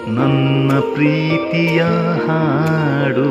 ನನ್ನ ಪ್ರೀತಿಯ ಹಾಡು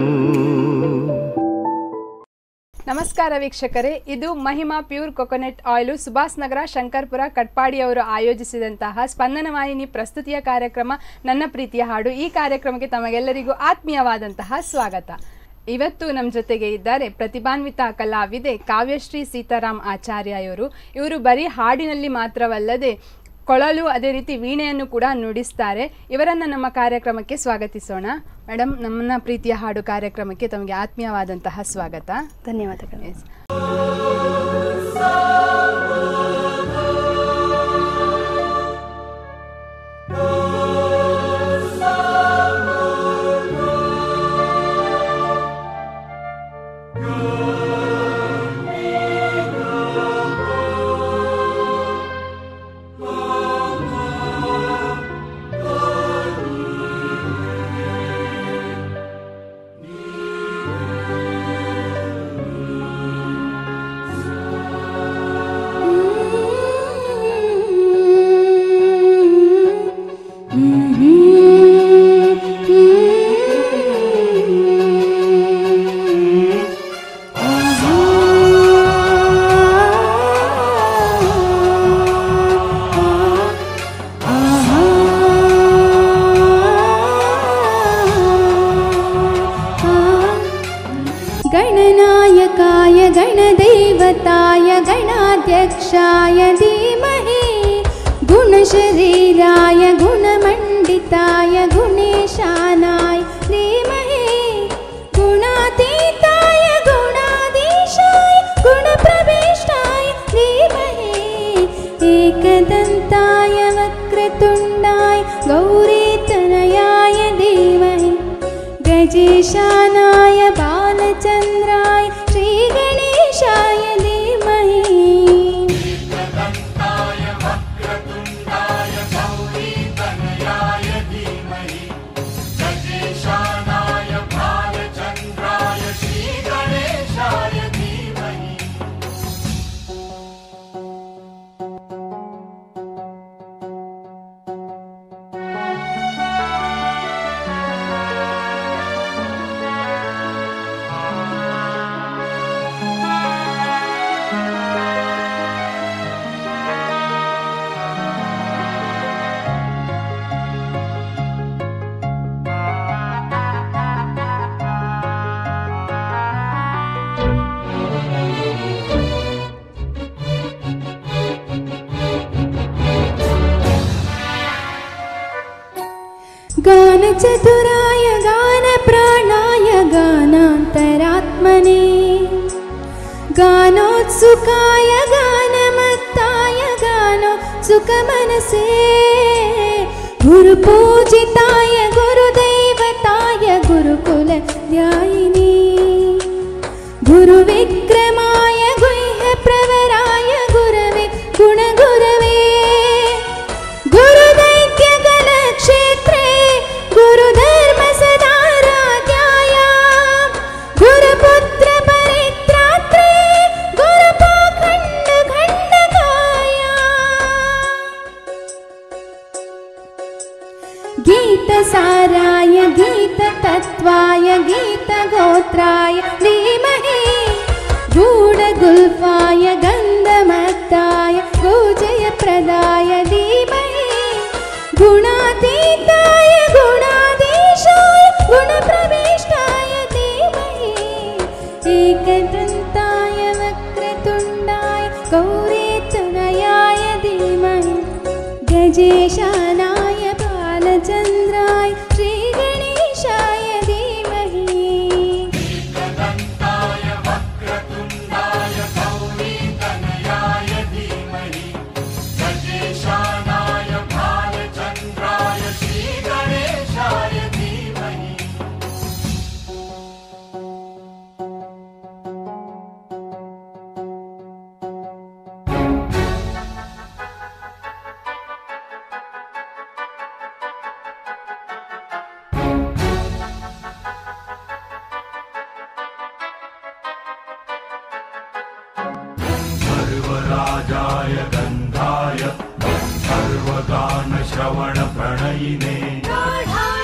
ನಮಸ್ಕಾರ ವೀಕ್ಷಕರೇ ಇದು Mahima pure coconut oil Subhash Nagar Shankarpura Katpadi ಅವರು ಆಯೋಜಿಸಿದಂತಹ ಸ್ಪಂದನ ವಾಹಿನಿ ಪ್ರಸ್ತುತಿಯ ಕಾರ್ಯಕ್ರಮ ನನ್ನ ಪ್ರೀತಿಯ ಹಾಡು ಈ ಕಾರ್ಯಕ್ರಮಕ್ಕೆ ತಮಗೆಲ್ಲರಿಗೂ ಆತ್ಮೀಯವಾದಂತಹ ಸ್ವಾಗತ ಇವತ್ತು ನಮ್ಮ ಜೊತೆಗೆ ಇದ್ದಾರೆ ಪ್ರತಿಭಾನ್ವಿತ ಕಲಾವಿದೆ ಕಾವ್ಯಶ್ರೀ ಸೀತಾರಾಮ್ ಆಚಾರ್ಯ ಇವರು ಇವರು ಬರೀ ಹಾಡಿನಲ್ಲಿ ಮಾತ್ರವಲ್ಲದೆ ಕೊಳಲು ಅದೇ ರೀತಿ ವೀಣೆಯನ್ನು ಕೂಡ ನುಡಿಸ್ತಾರೆ ಇವರನ್ನು ನಮ್ಮ ಕಾರ್ಯಕ್ರಮಕ್ಕೆ ಸ್ವಾಗತಿಸೋಣ ಮೇಡಮ್ ನಮ್ಮನ್ನ ಪ್ರೀತಿಯ ಹಾಡು ಕಾರ್ಯಕ್ರಮಕ್ಕೆ ತಮಗೆ ಆತ್ಮೀಯವಾದಂತಹ ಸ್ವಾಗತ ಧನ್ಯವಾದಗಳು Yes. गणनायकाय गणदेवताय गणाध्यक्षाय धीमहि गुणशरीराय गुणमण्डिताय गुणेशानाय धीमहि गुणातीताय गुणाधीशाय गुणप्रविष्टाय धीमहि एकदन्ताय वक्रतुण्डाय गौरीतनयाय धीमहि गजेशानाय बालचन्द्राय श्रीगणेशाय धीमहि गानचतुराय गानप्राणाय गानान्तरात्मने गानोत्सुकाय गानमत्ताय गानो सुखमनसे गुरुपूजिताय गुरुदैवताय गुरुकुलध्यायिनी गुरुविक्रमाय गुह्यप्रवराय गुरवे गुणगुरवे गुरुदैत्यगलक्षेत्रे गुरुधर्मसदाराध्याय गुरुपुत्रपरित्रात्रे गुरुपाखण्डखण्डकाय गीतसाराय गीततत्त्वाय गीतगोत्राय धीमहि गूढगुल्फाय गन्धमत्ताय गोजयप्रदाय धीमहि गुणातीताय गुणाधीशाय गुणप्रविष्टाय धीमहि एकदन्ताय वक्रतुण्डाय गौरीतनयाय धीमहि गजेशानाय बालचन्द्राय श्रीगणेशाय धीमहि सर्वराजाय गन्धाय सर्वगानश्रवणप्रणयिने गाढा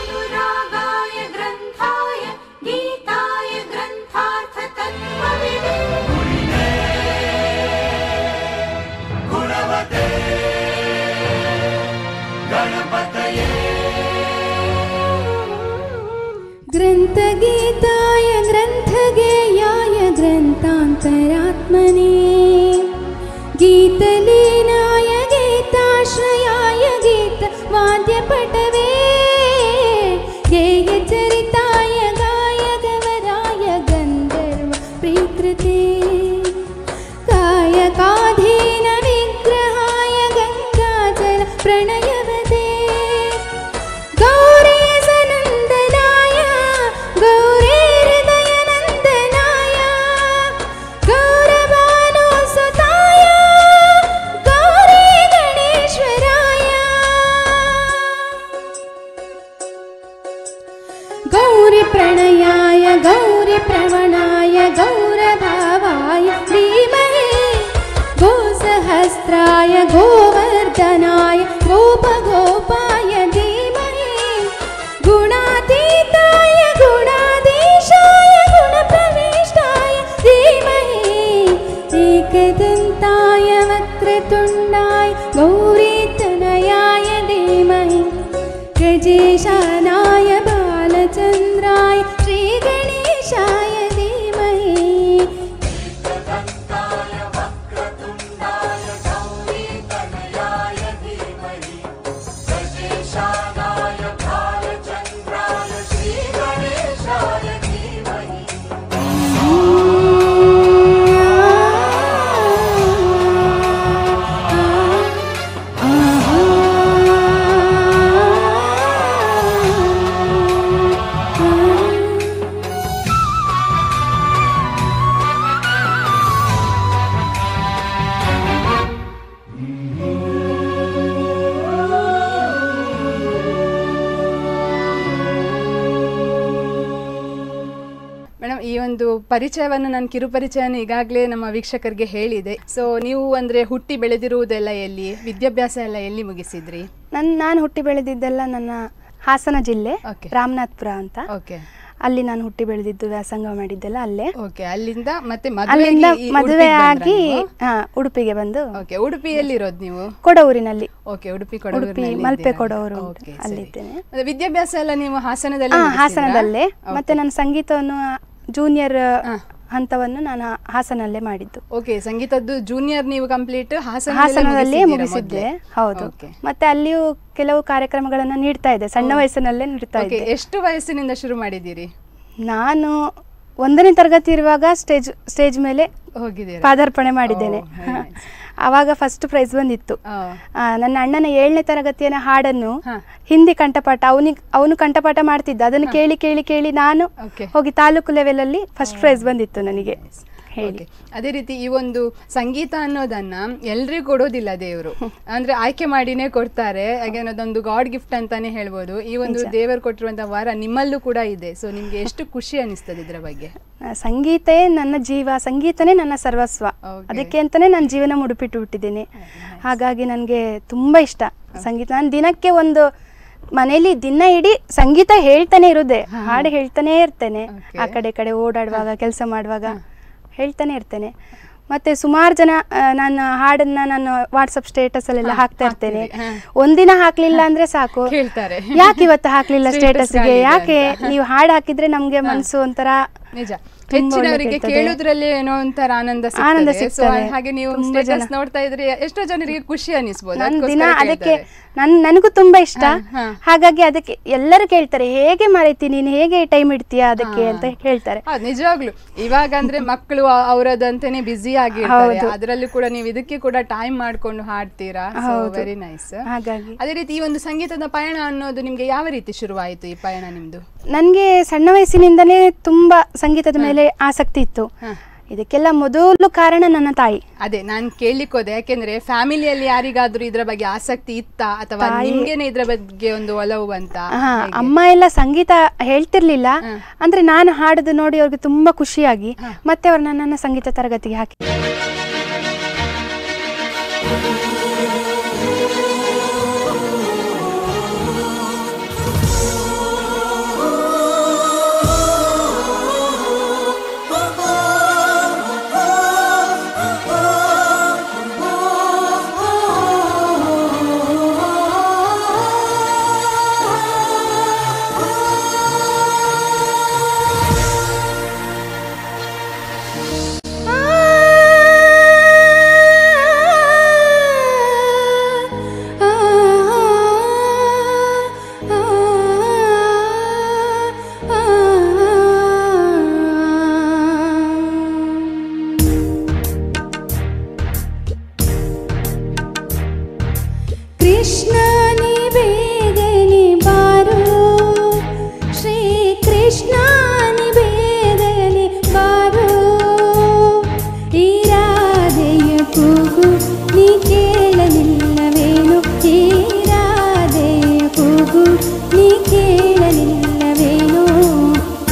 प्रणयाय गौरी प्रवणाय गौरभावाय धीमहि गोसहस्राय गोवर्धनाय गोपगोपाय धीमहि गुणातीताय गुणाधीशाय गुणप्रविष्टाय धीमहि एकदन्ताय वक्रतुण्डाय गौरीतनयाय धीमहि गजेशानाय बालचन्द्राय श्रीगणेशाय धीमहि ಮೇಡಮ್ ಈ ಒಂದು ಪರಿಚಯವನ್ನು ನಾನು ಕಿರುಪರಿಚಯನ ಈಗಾಗಲೇ ನಮ್ಮ ವೀಕ್ಷಕರಿಗೆ ಹೇಳಿದೆ ಸೊ ನೀವು ಅಂದ್ರೆ ಹುಟ್ಟಿ ಬೆಳೆದಿರುವುದೆಲ್ಲ ಎಲ್ಲಿ ವಿದ್ಯಾಭ್ಯಾಸ ಎಲ್ಲ ಎಲ್ಲಿ ಮುಗಿಸಿದ್ರಿ ನನ್ ನಾನು ಹುಟ್ಟಿ ಬೆಳೆದಿದ್ದೆಲ್ಲ ನನ್ನ ಹಾಸನ ಜಿಲ್ಲೆ Okay. ರಾಮನಾಥ್ಪುರ ಅಂತ ಓಕೆ ಅಲ್ಲಿ ನಾನು ಹುಟ್ಟಿ ಬೆಳೆದಿದ್ದು ವ್ಯಾಸಂಗ ಮಾಡಿದ್ದೆಲ್ಲ ಅಲ್ಲೇ ಓಕೆ ಅಲ್ಲಿಂದ ಮತ್ತೆ ಅಲ್ಲಿಂದ ಮದುವೆಗೆ ಮದುವೆ ಆಗಿ ಹಾ ಉಡುಪಿಗೆ ಬಂದು ಓಕೆ ಉಡುಪಿಯಲ್ಲಿರೋದು ನೀವು ಕೊಡವೂರಿನಲ್ಲಿ ಓಕೆ ಉಡುಪಿ ಉಡುಪಿ ಕೊಡಗೂರಿನಲ್ಲಿ ಮಲ್ಪೆ ಇದ್ದೀರಾ? ಕೊಡವರು ಉಂಟು. Okay, ಸರಿ. ಅಲ್ಲಿದ್ದೇನೆ. ಮತ್ತೆ ವಿದ್ಯಾಭ್ಯಾಸ ಎಲ್ಲ ನೀವು ಹಾಸನದಲ್ಲಿ ಹಾ ಮುಗಿಸಿದ್ರಾ? ಹಾಸನದಲ್ಲೇ ಮತ್ತೆ Okay. ನನ್ನ ಸಂಗೀತವನ್ನು ಜೂನಿಯರ್ ಹಾ. ಹಂತವನ್ನು ನಾನು ಹಾಸನಲ್ಲೇ ಮಾಡಿದ್ದು ಓಕೆ ಸಂಗೀತದ್ದು ಜೂನಿಯರ್ ನೀವು ಕಂಪ್ಲೀಟ್ ಹಾಸನದಲ್ಲಿ ಮುಗಿಸಿದ್ದೆ ಹೌದು ಓಕೆ ಮತ್ತೆ ಅಲ್ಲಿಯೂ ಕೆಲವು ಕಾರ್ಯಕ್ರಮಗಳನ್ನ ನೀಡ್ತಾ ಇದ್ದೆ ಸಣ್ಣ ವಯಸ್ಸಿನಲ್ಲೇ ನೀಡ್ತಾ ಓಕೆ ಇದ್ದೆ ಎಷ್ಟು ವಯಸ್ಸಿನಿಂದ ಶುರು ಮಾಡಿದ್ದೀರಿ ನಾನು ಒಂದನೇ ತರಗತಿ ಇರುವಾಗ ಸ್ಟೇಜ್ ಸ್ಟೇಜ್ ಮೇಲೆ ಹೋಗಿದ್ದೀರಾ ಪಾದಾರ್ಪಣೆ ಮಾಡಿದ್ದೇನೆ Oh, very nice. ಆವಾಗ ಫಸ್ಟ್ ಪ್ರೈಸ್ ಬಂದಿತ್ತು ಆ, ಆ, ನನ್ನ ಅಣ್ಣನ ಏಳನೇ ತರಗತಿಯ ಹಾಡನ್ನು ಹಾ. ಹಿಂದಿ ಕಂಠಪಾಠ ಅವನಿಗೆ ಅವನು ಕಂಠಪಾಠ ಮಾಡ್ತಿದ್ದ ಅದನ್ನು ಕೇಳಿ ಕೇಳಿ ಕೇಳಿ ನಾನು Okay. ಹೋಗಿ ತಾಲೂಕು ಲೆವೆಲ್ ಅಲ್ಲಿ ಫಸ್ಟ್ ಪ್ರೈಸ್ ಬಂದಿತ್ತು ನನಗೆ ಹೇಳಿ Okay. ಅದೇ ರೀತಿ ಈ ಒಂದು ಸಂಗೀತ ಅನ್ನೋದನ್ನ ಎಲ್ರಿಗೂ ಕೊಡೋದಿಲ್ಲ ದೇವರು ಅಂದ್ರೆ ಆಯ್ಕೆ ಮಾಡಿನೇ ಕೊಡ್ತಾರೆ ಹಾಗೆ ಅದೊಂದು ಗಾಡ್ ಗಿಫ್ಟ್ ಅಂತಾನೆ ಹೇಳ್ಬೋದು ಈ ಒಂದು ದೇವರು ಕೊಟ್ಟಿರುವಂತ ವರ ನಿಮ್ಮಲ್ಲೂ ಕೂಡ ಇದೆ ಸೊ ನಿಮ್ಗೆ ಎಷ್ಟು ಖುಷಿ ಅನಿಸ್ತದೆ ಇದ್ರ ಬಗ್ಗೆ ಆ, ಸಂಗೀತವೇ ನನ್ನ ಜೀವ ಸಂಗೀತನೇ ನನ್ನ ಸರ್ವಸ್ವ Okay. ಅದಕ್ಕೆ ಅಂತಾನೆ ನಾನು ಜೀವನ ಮುಡುಪಿಟ್ಟು ಬಿಟ್ಟಿದ್ದೀನಿ ಹಾಗಾಗಿ ನನಗೆ ತುಂಬಾ ಇಷ್ಟ ಸಂಗೀತ ನಾನು ದಿನಕ್ಕೆ ಒಂದು ಮನೇಲಿ ದಿನ ಇಡೀ ಸಂಗೀತ ಹೇಳ್ತಾನೆ ಇರುದೆ ಹಾಡು ಹೇಳ್ತಾನೆ ಇರ್ತೇನೆ Okay. ಆ ಕಡೆ ಈ ಕಡೆ ಓಡಾಡುವಾಗ ಕೆಲಸ ಮಾಡುವಾಗ ಹೇಳ್ತಾನೆ ಇರ್ತೇನೆ ಮತ್ತೆ ಸುಮಾರು ಜನ ಆ, ನನ್ನ ಹಾಡನ್ನ ನಾನು ವಾಟ್ಸಪ್ ಸ್ಟೇಟಸ್ ಅಲ್ಲೆಲ್ಲ ಹಾ, ಹಾಕ್ತಾ ಇರ್ತೇನೆ ಹಾಕ್ತೀರಿ, ಹಾ. ಒಂದಿನ ಹಾಕ್ಲಿಲ್ಲ ಅಂದ್ರೆ ಸಾಕು ಕೇಳ್ತಾರೆ. ಯಾಕೆ ಇವತ್ತು ಹಾಕ್ಲಿಲ್ಲ Status ಸ್ಟೇಟಸ್ಗೆ ಗಾಳಿಗೆ ಯಾಕೆ ಅಂತ. ನೀವು ಹಾಡು ಹಾಕಿದ್ರೆ ನಮ್ಗೆ ಮನಸ್ಸು ಒಂಥರ ನಿಜ ತುಂಬಾ ಹೆಚ್ಚಿನವರಿಗೆ ಒಳ್ಳೆ ಕೇಳ್ತದೆ. ಕೇಳುದ್ರಲ್ಲಿ ಏನೋ ಒಂಥರ ಆನಂದ ಆನಂದ ಸಿಗ್ತದೆ ಸೊ ಸಿಗ್ತದೆ. ಹಾಗೆ ನೀವು ತುಂಬಾ ಸ್ಟೇಟಸ್ ಜನ. ನೋಡ್ತಾ ಇದ್ರೆ ಎಷ್ಟೋ ಜನರಿಗೆ ಖುಷಿ ಅನಿಸ್ಬೋದು ನನ್ ಅದಕ್ಕೋಸ್ಕರ ದಿನ ಅದಕ್ಕೆ ಕೇಳ್ತಾರೆ. ನನ್ ನನಗೂ ತುಂಬಾ ಇಷ್ಟ ಹಾ, ಹಾ. ಹಾಗಾಗಿ ಅದಕ್ಕೆ ಎಲ್ಲರೂ ಕೇಳ್ತಾರೆ ಹೇಗೆ ಮರೆತಿ ನೀನು ಹೇಗೆ ಟೈಮ್ ಇಡ್ತೀಯಾ ಅದಕ್ಕೆ ಹಾ. ಅಂತ ಹೇಳ್ತಾರೆ ಹೌದು ನಿಜವಾಗ್ಲು ಇವಾಗ ಅಂದ್ರೆ ಮಕ್ಕಳು ಅ- ಅವರದಂತೆನೆ ಬ್ಯುಸಿ ಆಗಿರ್ತಾರೆ ಹೌದು. ಅದರಲ್ಲಿ ಕೂಡ ನೀವು ಇದಕ್ಕೆ ಕೂಡ ಟೈಮ್ ಮಾಡ್ಕೊಂಡು ಹಾಡ್ತೀರಾ ಹೌದು. ವೆರಿ ನೈಸ್ ಹಾಗಾಗಿ ಅದೇ ರೀತಿ ಈ ಒಂದು ಸಂಗೀತದ ಪಯಣ ಅನ್ನೋದು ನಿಮ್ಗೆ ಯಾವ ರೀತಿ ಶುರುವಾಯಿತು ಈ ಪಯಣ ನಿಮ್ದು ನನಗೆ ಸಣ್ಣ ವಯಸ್ಸಿನಿಂದನೇ ತುಂಬಾ ಸಂಗೀತದ ಮೇಲೆ ಆಸಕ್ತಿ ಇತ್ತು ಹಾ. ಇದಕ್ಕೆಲ್ಲ ಮೊದಲು ಕಾರಣ ನನ್ನ ತಾಯಿ ಅದೇ ನಾನು ಕೇಳಲಿಕ್ಕೋದೆ ಯಾಕೆಂದ್ರೆ ಫ್ಯಾಮಿಲಿಯಲ್ಲಿ ಯಾರಿಗಾದ್ರೂ ಇದ್ರ ಬಗ್ಗೆ ಆಸಕ್ತಿ ಇತ್ತಾ ಅಥವಾ ತಾಯಿ- ನಿಮ್ಗೇನೆ ಇದ್ರ ಬಗ್ಗೆ ಒಂದು ಒಲವು ಬಂತ ಹಾ ಅಮ್ಮ ಎಲ್ಲ ಸಂಗೀತ ಹೇಳ್ತಿರ್ಲಿಲ್ಲ ಹಾ. ಅಂದ್ರೆ ನಾನು ಹಾಡೋದು ನೋಡಿ ಅವ್ರಿಗೆ ತುಂಬಾ ಖುಷಿಯಾಗಿ ಮತ್ತೆ ಅವ್ರು ನನ್ನನ್ನು ಸಂಗೀತ ತರಗತಿಗೆ ಹಾಕಿ ಕೃಷ್ಣ ನಿವೇದನೆ ಬಾರೋ ಶ್ರೀ ಕೃಷ್ಣ ನಿವೇದನೆ ಬಾರೋ ಈ ರಾಧೆಯ ಕೂಗು ನೀ ಕೇಳಲಿಲ್ಲವೇನು ಈ ರಾಧೆಯ ಕೂಗು ನೀ ಕೇಳಲಿಲ್ಲವೇನು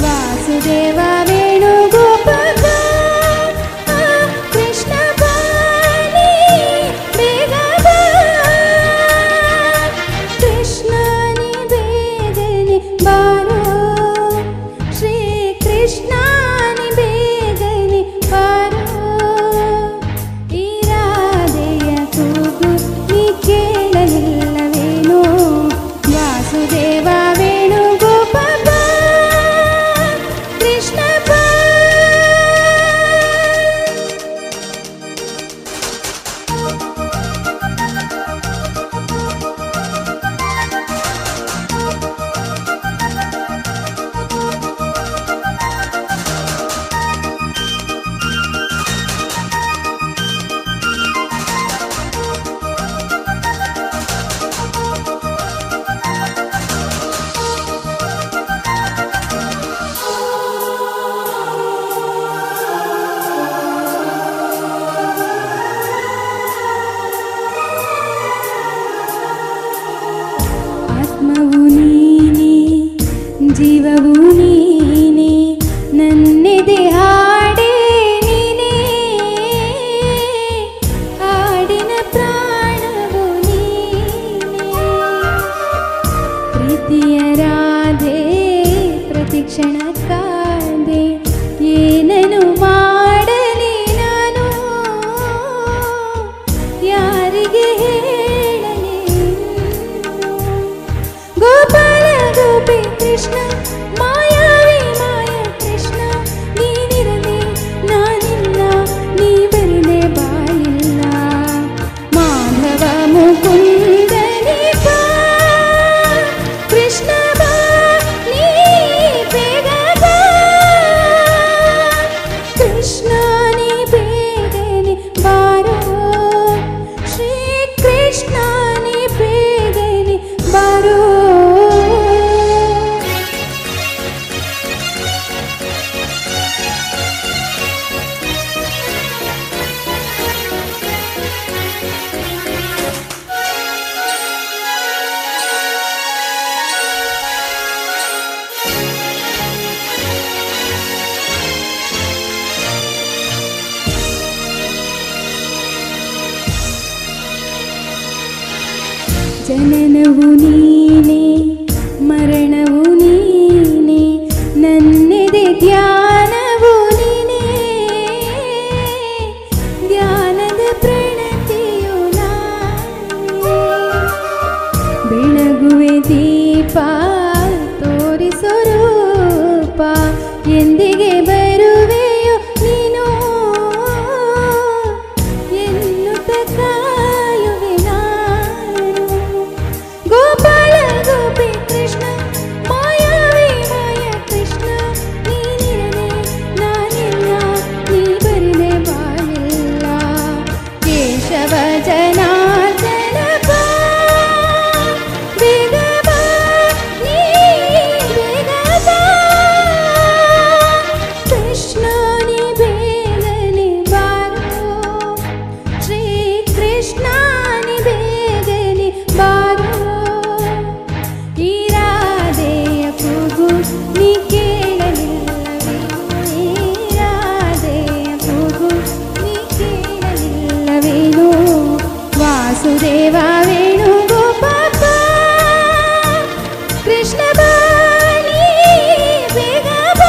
ಪ್ರಾಣವು ನೀನೆ ಜೀವವು ನೀನೆ ನನ್ನೆದೆ ಹಾಡೇ ನೀನೆ ಹಾಡಿನ ಪ್ರಾಣವು ನೀನೆ ಪ್ರೀತಿಯ ರಾಧೆ ಪ್ರತಿಕ್ಷಣ ಕಾದೆ ಏನನು ಮಾಡಲಿ ನಾನು ಯಾರಿಗೆ ಹೇಳಲಿ ಗೋಪಾಲ ಗೋಪಿ ಕೃಷ್ಣ ಮಾಯಾವಿ ಮಾಯ ಕೃಷ್ಣ ನೀನಿರದೆ ನಾನಿಲ್ಲ ನೀ ಬರದೆ ಬಾಯಿಲ್ಲ ಮಾಧವ ಮುಕುಂದನಿ ಬಾ ಕೃಷ್ಣ ಬಾ ನೀ ಬೇಗ ಬಾ ಕೃಷ್ಣ ನೀ ಬೇಗನೆ ಬಾರೋ ಶ್ರೀ ಕೃಷ್ಣ ನೀ ಬೇಗನೆ ಬಾರೋ ಜನನವು ನೀನೆ ಮರಣವು ನೀನೆ ನನ್ನೆದೆ ಧ್ಯಾನವು ನೀನೆ ಧ್ಯಾನದ ಪ್ರಣತಿಯು ನಾನೇ ಬೆಳಗುವೆ ದೀಪ ತೋರಿಸೋ ರೂಪ ಎಂದಿಗೆ ಬರುವೆಯೋ ನೀನು ಎನ್ನುತ್ತ ಕಾಯುವೆ ನಾನು ಗೋಪಾಲ ಗೋಪಿ ಕೃಷ್ಣ ಮಾಯಾವಿ ಮಾಯ ಕೃಷ್ಣ ನೀನಿರದೆ ನಾನಿಲ್ಲ ನೀ ಬರದೆ ಬಾಳಿಲ್ಲ ಕೇಶವ ಜನಾರ್ದನ ಬಾ ಬೇಗ ಬಾ ನೀ ಬೇಗ ಬಾ ಕೃಷ್ಣ ನೀ ಬೇಗನೆ ಬಾರೋ ಶ್ರೀ ಕೃಷ್ಣ ನೀ ಬೇಗನೆ ಬಾರೋ ಈ ರಾಧೆಯ ಕೂಗು ನೀ ಕೇಳಲಿಲ್ಲವೇ ಈ ರಾಧೆಯ ಕೂಗು ನೀ ಕೇಳಲಿಲ್ಲವೇನೋ ವಾಸುದೇವ ವೇಣುಗೋಪಾಲ ಕೃಷ್ಣ ಬಾ ನೀ ಬೇಗ ಬಾ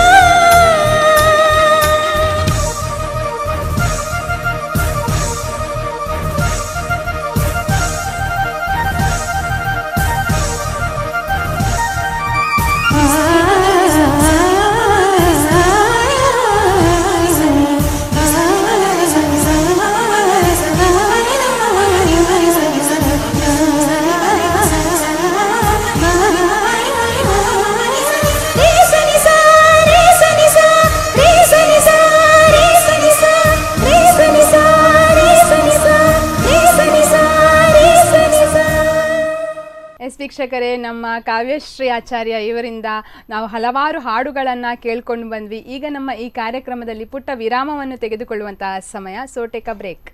ಎಸ್ ವೀಕ್ಷಕರೇ ನಮ್ಮ ಕಾವ್ಯಶ್ರೀ ಆಚಾರ್ಯ ಇವರಿಂದ ನಾವು ಹಲವಾರು ಹಾಡುಗಳನ್ನು ಕೇಳ್ಕೊಂಡು ಬಂದ್ವಿ ಈಗ ನಮ್ಮ ಈ ಕಾರ್ಯಕ್ರಮದಲ್ಲಿ ಪುಟ್ಟ ವಿರಾಮವನ್ನು ತೆಗೆದುಕೊಳ್ಳುವಂತಹ ಸಮಯ ಸೊ ಟೇಕ್ ಅ ಬ್ರೇಕ್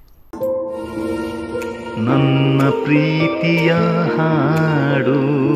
ನನ್ನ ಪ್ರೀತಿಯ ಹಾಡು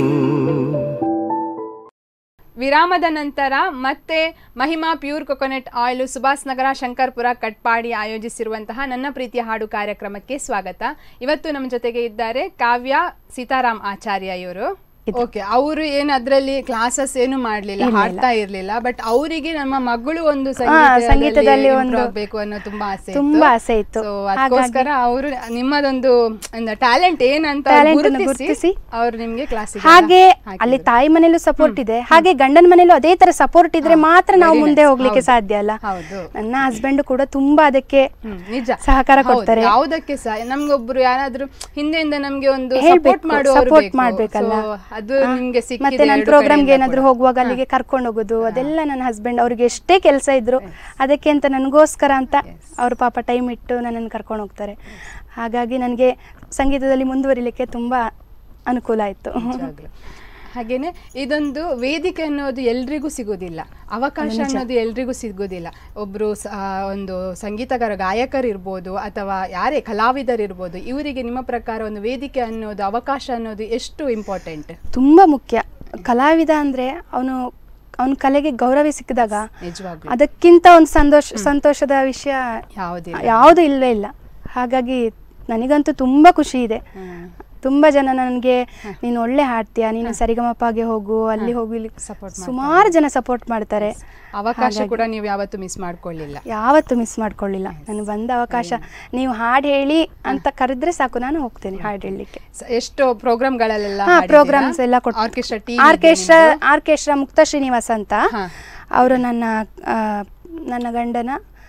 ವಿರಾಮದ ನಂತರ ಮತ್ತೆ Mahima pure coconut oil Subhas Nagar Shankarpura Katpadi ಆಯೋಜಿಸಿರುವಂತಹ ನನ್ನ ಪ್ರೀತಿಯ ಹಾಡು ಕಾರ್ಯಕ್ರಮಕ್ಕೆ ಸ್ವಾಗತ ಇವತ್ತು ನಮ್ಮ ಜೊತೆಗೆ ಇದ್ದಾರೆ ಕಾವ್ಯ ಸೀತಾರಾಮ್ ಆಚಾರ್ಯ ಇವರು ಓಕೆ ಅವರು ಏನು ಅದರಲ್ಲಿ ಕ್ಲಾಸಸ್ ಏನು ಮಾಡ್ಲಿಲ್ಲ ಹಾಡ್ತಾ ಇರ್ಲಿಲ್ಲ ಬಟ್ ಅವರಿಗೆ ನಮ್ಮ ಮಗಳು ಒಂದು ಸಂಗೀತದಲ್ಲಿ ಒಂದು- ಬೇಕು ಅನ್ನೋ ತುಂಬಾ ಆಸೆ ಇತ್ತು. ತುಂಬಾ ಆಸೆ ಇತ್ತು. So, ಅದಕ್ಕೋಸ್ಕರ ಅವರು ನಿಮ್ಮದೊಂದು ಟ್ಯಾಲೆಂಟ್ ಏನಂತ Talent ಅನ್ನು ಗುರುತಿಸಿ ಗುರುತಿಸಿ ಅವ್ರು ನಿಮ್ಗೆ ಕ್ಲಾಸ್ ಹಾಗೆ ಅಲ್ಲಿ ತಾಯಿ ಮನೇಲೂ ಸಪೋರ್ಟ್ ಇದೆ ಹಾಗೆ ಗಂಡನ ಮನೇಲೂ ಅದೇ ತರ ಸಪೋರ್ಟ್ ಇದ್ರೆ ಮಾತ್ರ ನಾವು very ಮುಂದೆ nice. ಹೋಗ್ಲಿಕ್ಕೆ ಹೌದು. ಸಾಧ್ಯ ಅಲ್ಲ ಹೌದು. ನನ್ನ ಹಸ್ಬೆಂಡ್ ಕೂಡ ತುಂಬಾ ಅದಕ್ಕೆ ಹ್ಮ್, ನಿಜ ಸಹಕಾರ ಹೌದು, ಕೊಡ್ತಾರೆ ಯಾವುದಕ್ಕೆ ಸಹ ನಮ್ಗೊಬ್ರು ಯಾರಾದ್ರೂ ಹಿಂದೆಯಿಂದ ನಮ್ಗೆ ಒಂದು ಹೇಳ್ಬೇಕು, ಸಪೋರ್ಟ್ ಮಾಡುವವರು support ಬೇಕು. ಮಾಡ್ಬೇಕಲ್ಲ. So, ಅದು ಹಾ. ನಿಮ್ಗೆ ಸಿಕ್ಕಿದೆ ಮತ್ತೆ ನನ್ನ ಎರಡು ಪ್ರೋಗ್ರಾಮ್ಗೆ ಕಡೆಯಿಂದ ಏನಾದ್ರು ಕೂಡ. ಹೋಗುವಾಗ ಅಲ್ಲಿಗೆ ಕರ್ಕೊಂಡು ಹೋಗೋದು ಅದೆಲ್ಲ ನನ್ನ ಹಸ್ಬೆಂಡ್ ಅವ್ರಿಗೆ ಎಷ್ಟೇ ಕೆಲಸ ಇದ್ರು ಅದಕ್ಕೆ ಅಂತ ನನಗೋಸ್ಕರ ಅಂತ ಅವ್ರು ಪಾಪ ಟೈಮ್ ಇಟ್ಟು ನನ್ನನ್ನು ಕರ್ಕೊಂಡು ಹೋಗ್ತಾರೆ ಹಾಗಾಗಿ ನನಗೆ ಸಂಗೀತದಲ್ಲಿ ಮುಂದುವರಿಲಿಕ್ಕೆ ತುಂಬಾ ಅನುಕೂಲ ಆಯಿತು ನಿಜವಾಗ್ಲೂ. ಹಾಗೇನೆ ಇದೊಂದು ವೇದಿಕೆ ಅನ್ನೋದು ಎಲ್ರಿಗೂ ಸಿಗೋದಿಲ್ಲ ಅವಕಾಶ ಅನ್ನೋದು ಎಲ್ರಿಗೂ ಸಿಗೋದಿಲ್ಲ ಒಬ್ರು ಸ- ಆ, ಒಂದು ಸಂಗೀತಗಾರ ಗಾಯಕರು ಇರ್ಬೋದು ಅಥವಾ ಯಾರೇ ಕಲಾವಿದರಿರ್ಬೋದು ಇವರಿಗೆ ನಿಮ್ಮ ಪ್ರಕಾರ ಒಂದು ವೇದಿಕೆ ಅನ್ನೋದು ಅವಕಾಶ ಅನ್ನೋದು ಎಷ್ಟು ಇಂಪಾರ್ಟೆಂಟ್ ತುಂಬ ಮುಖ್ಯ ಕಲಾವಿದ ಅಂದರೆ ಅವನು ಅವನ ಕಲೆಗೆ ಗೌರವ ಸಿಕ್ಕಿದಾಗ ನಿಜವಾಗ್ಲೂ ಅದಕ್ಕಿಂತ ಒಂದು ಸಂತೋಷ ಸಂತೋಷದ ವಿಷಯ ಯಾವುದಿಲ್ಲ ಯಾವುದು ಇಲ್ಲವೇ ಇಲ್ಲ ಹಾಗಾಗಿ ನನಗಂತೂ ತುಂಬ ಖುಷಿ ಇದೆ ಹ್ಮ್. ತುಂಬ ಜನ ನನಗೆ ನೀನು ಒಳ್ಳೆ ಹಾಡ್ತೀಯ ನೀನು ಸರಿಗಮಪಾಗೆ ಹೋಗು ಅಲ್ಲಿ ಹೋಗು ಇಲ್ಲಿ Support ಸುಮಾರು ಜನ ಸಪೋರ್ಟ್ ಮಾಡ್ತಾರೆ ಅವಕಾಶ ಕೂಡ ನೀವು ಯಾವತ್ತೂ ಮಿಸ್ ಮಾಡ್ಕೊಳ್ಳಿಲ್ಲ ಯಾವತ್ತೂ ಮಿಸ್ ಮಾಡ್ಕೊಳ್ಳಿಲ್ಲ ನನಗೆ ಬಂದ ಅವಕಾಶ ನೀವು ಹಾಡು ಹೇಳಿ ಅಂತ ಕರೆದ್ರೆ ಸಾಕು ನಾನು ಹೋಗ್ತೇನೆ ಹಾಡು ಹೇಳಲಿಕ್ಕೆ ಸ- ಎಷ್ಟು ಪ್ರೋಗ್ರಾಮ್ಗಳಲ್ಲೆಲ್ಲ ಹಾ ಪ್ರೋಗ್ರಾಮ್ಸ್ ಎಲ್ಲ ಕೊಟ್ಟು ಆರ್ಕೆಸ್ಟ್ರಾ ಟೀಮ್ ಆರ್ಕೆಸ್ಟ್ರಾ ಆರ್ಕೆಸ್ಟ್ರಾ ಮುಕ್ತ ಶ್ರೀನಿವಾಸ್ ಅಂತ ಹಾ. ಅವರು ನನ್ನ ಆ, ನನ್ನ ಗಂಡನ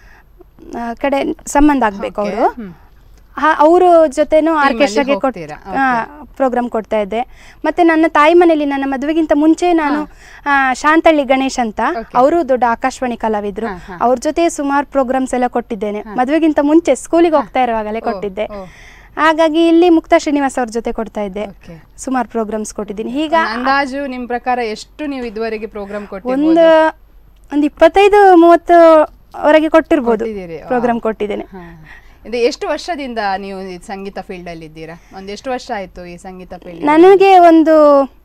ಆ, ಕಡೆ ಸಂಬಂಧ ಆಗ್ಬೇಕು Okay, ಅವರು ಹ್ಮ್. ಅವರು ಜೊತೆನೂ ಅಲ್ಲಿ ಆರ್ಕೆಸ್ಟ್ರಾಗೆ ಕೊಟ್ಟು ಹೋಗ್ತೀರಾ? ಪ್ರೋಗ್ರಾಮ್ ಕೊಡ್ತಾ ಇದ್ದೆ ಮತ್ತೆ ನನ್ನ ತಾಯಿ ಮನೆಯಲ್ಲಿ ನನ್ನ ಮದುವೆಗಿಂತ ಮುಂಚೆ ನಾನು ಆ, ಶಾಂತಳ್ಳಿ ಗಣೇಶ್ ಅಂತ Okay. ಅವರು ದೊಡ್ಡ ಆಕಾಶವಾಣಿ ಕಲಾವಿದ್ರು ಹಾ, ಹಾ. ಅವ್ರ ಜೊತೆ ಸುಮಾರು ಪ್ರೋಗ್ರಾಮ್ಸ್ ಎಲ್ಲ ಕೊಟ್ಟಿದ್ದೇನೆ ಮದುವೆಗಿಂತ ಮುಂಚೆ ಸ್ಕೂಲಿಗೆ ಹೋಗ್ತಾ ಇರುವಾಗಲೇ ಓ, ಕೊಟ್ಟಿದ್ದೆ ಓ. ಹಾಗಾಗಿ ಇಲ್ಲಿ ಮುಕ್ತಾ ಶ್ರೀನಿವಾಸ್ ಅವ್ರ ಜೊತೆ ಕೊಡ್ತಾ ಇದ್ದೆ Okay. ಸುಮಾರು ಪ್ರೋಗ್ರಾಮ್ಸ್ ಕೊಟ್ಟಿದ್ದೀನಿ ಈಗ ಅಂದಾಜು ನಿಮ್ ಪ್ರಕಾರ ಎಷ್ಟು ನೀವು ಇದುವರೆಗೆ ಪ್ರೋಗ್ರಾಮ್ ಕೊಟ್ಟಿರ್ಬೋದು ಒಂದು ಒಂದು ಇಪ್ಪತ್ತೈದು ಮೂವತ್ತು ವರೆಗೆ ಕೊಟ್ಟಿರ್ಬೋದು ಕೊಟ್ಟಿದ್ದೀರಿ, ವಾ. ಪ್ರೋಗ್ರಾಮ್ ಕೊಟ್ಟಿದ್ದೇನೆ ಹಾ. ಇದು ಎಷ್ಟು ವರ್ಷದಿಂದ ನೀವು ಈ ಸಂಗೀತ ಫೀಲ್ಡ್ ಅಲ್ಲಿ ಇದ್ದೀರಾ ಒಂದು ಎಷ್ಟು ವರ್ಷ ಆಯ್ತು ಈ ಸಂಗೀತ ಫೀಲ್ಡ್ ನನಗೆ ಒಂದು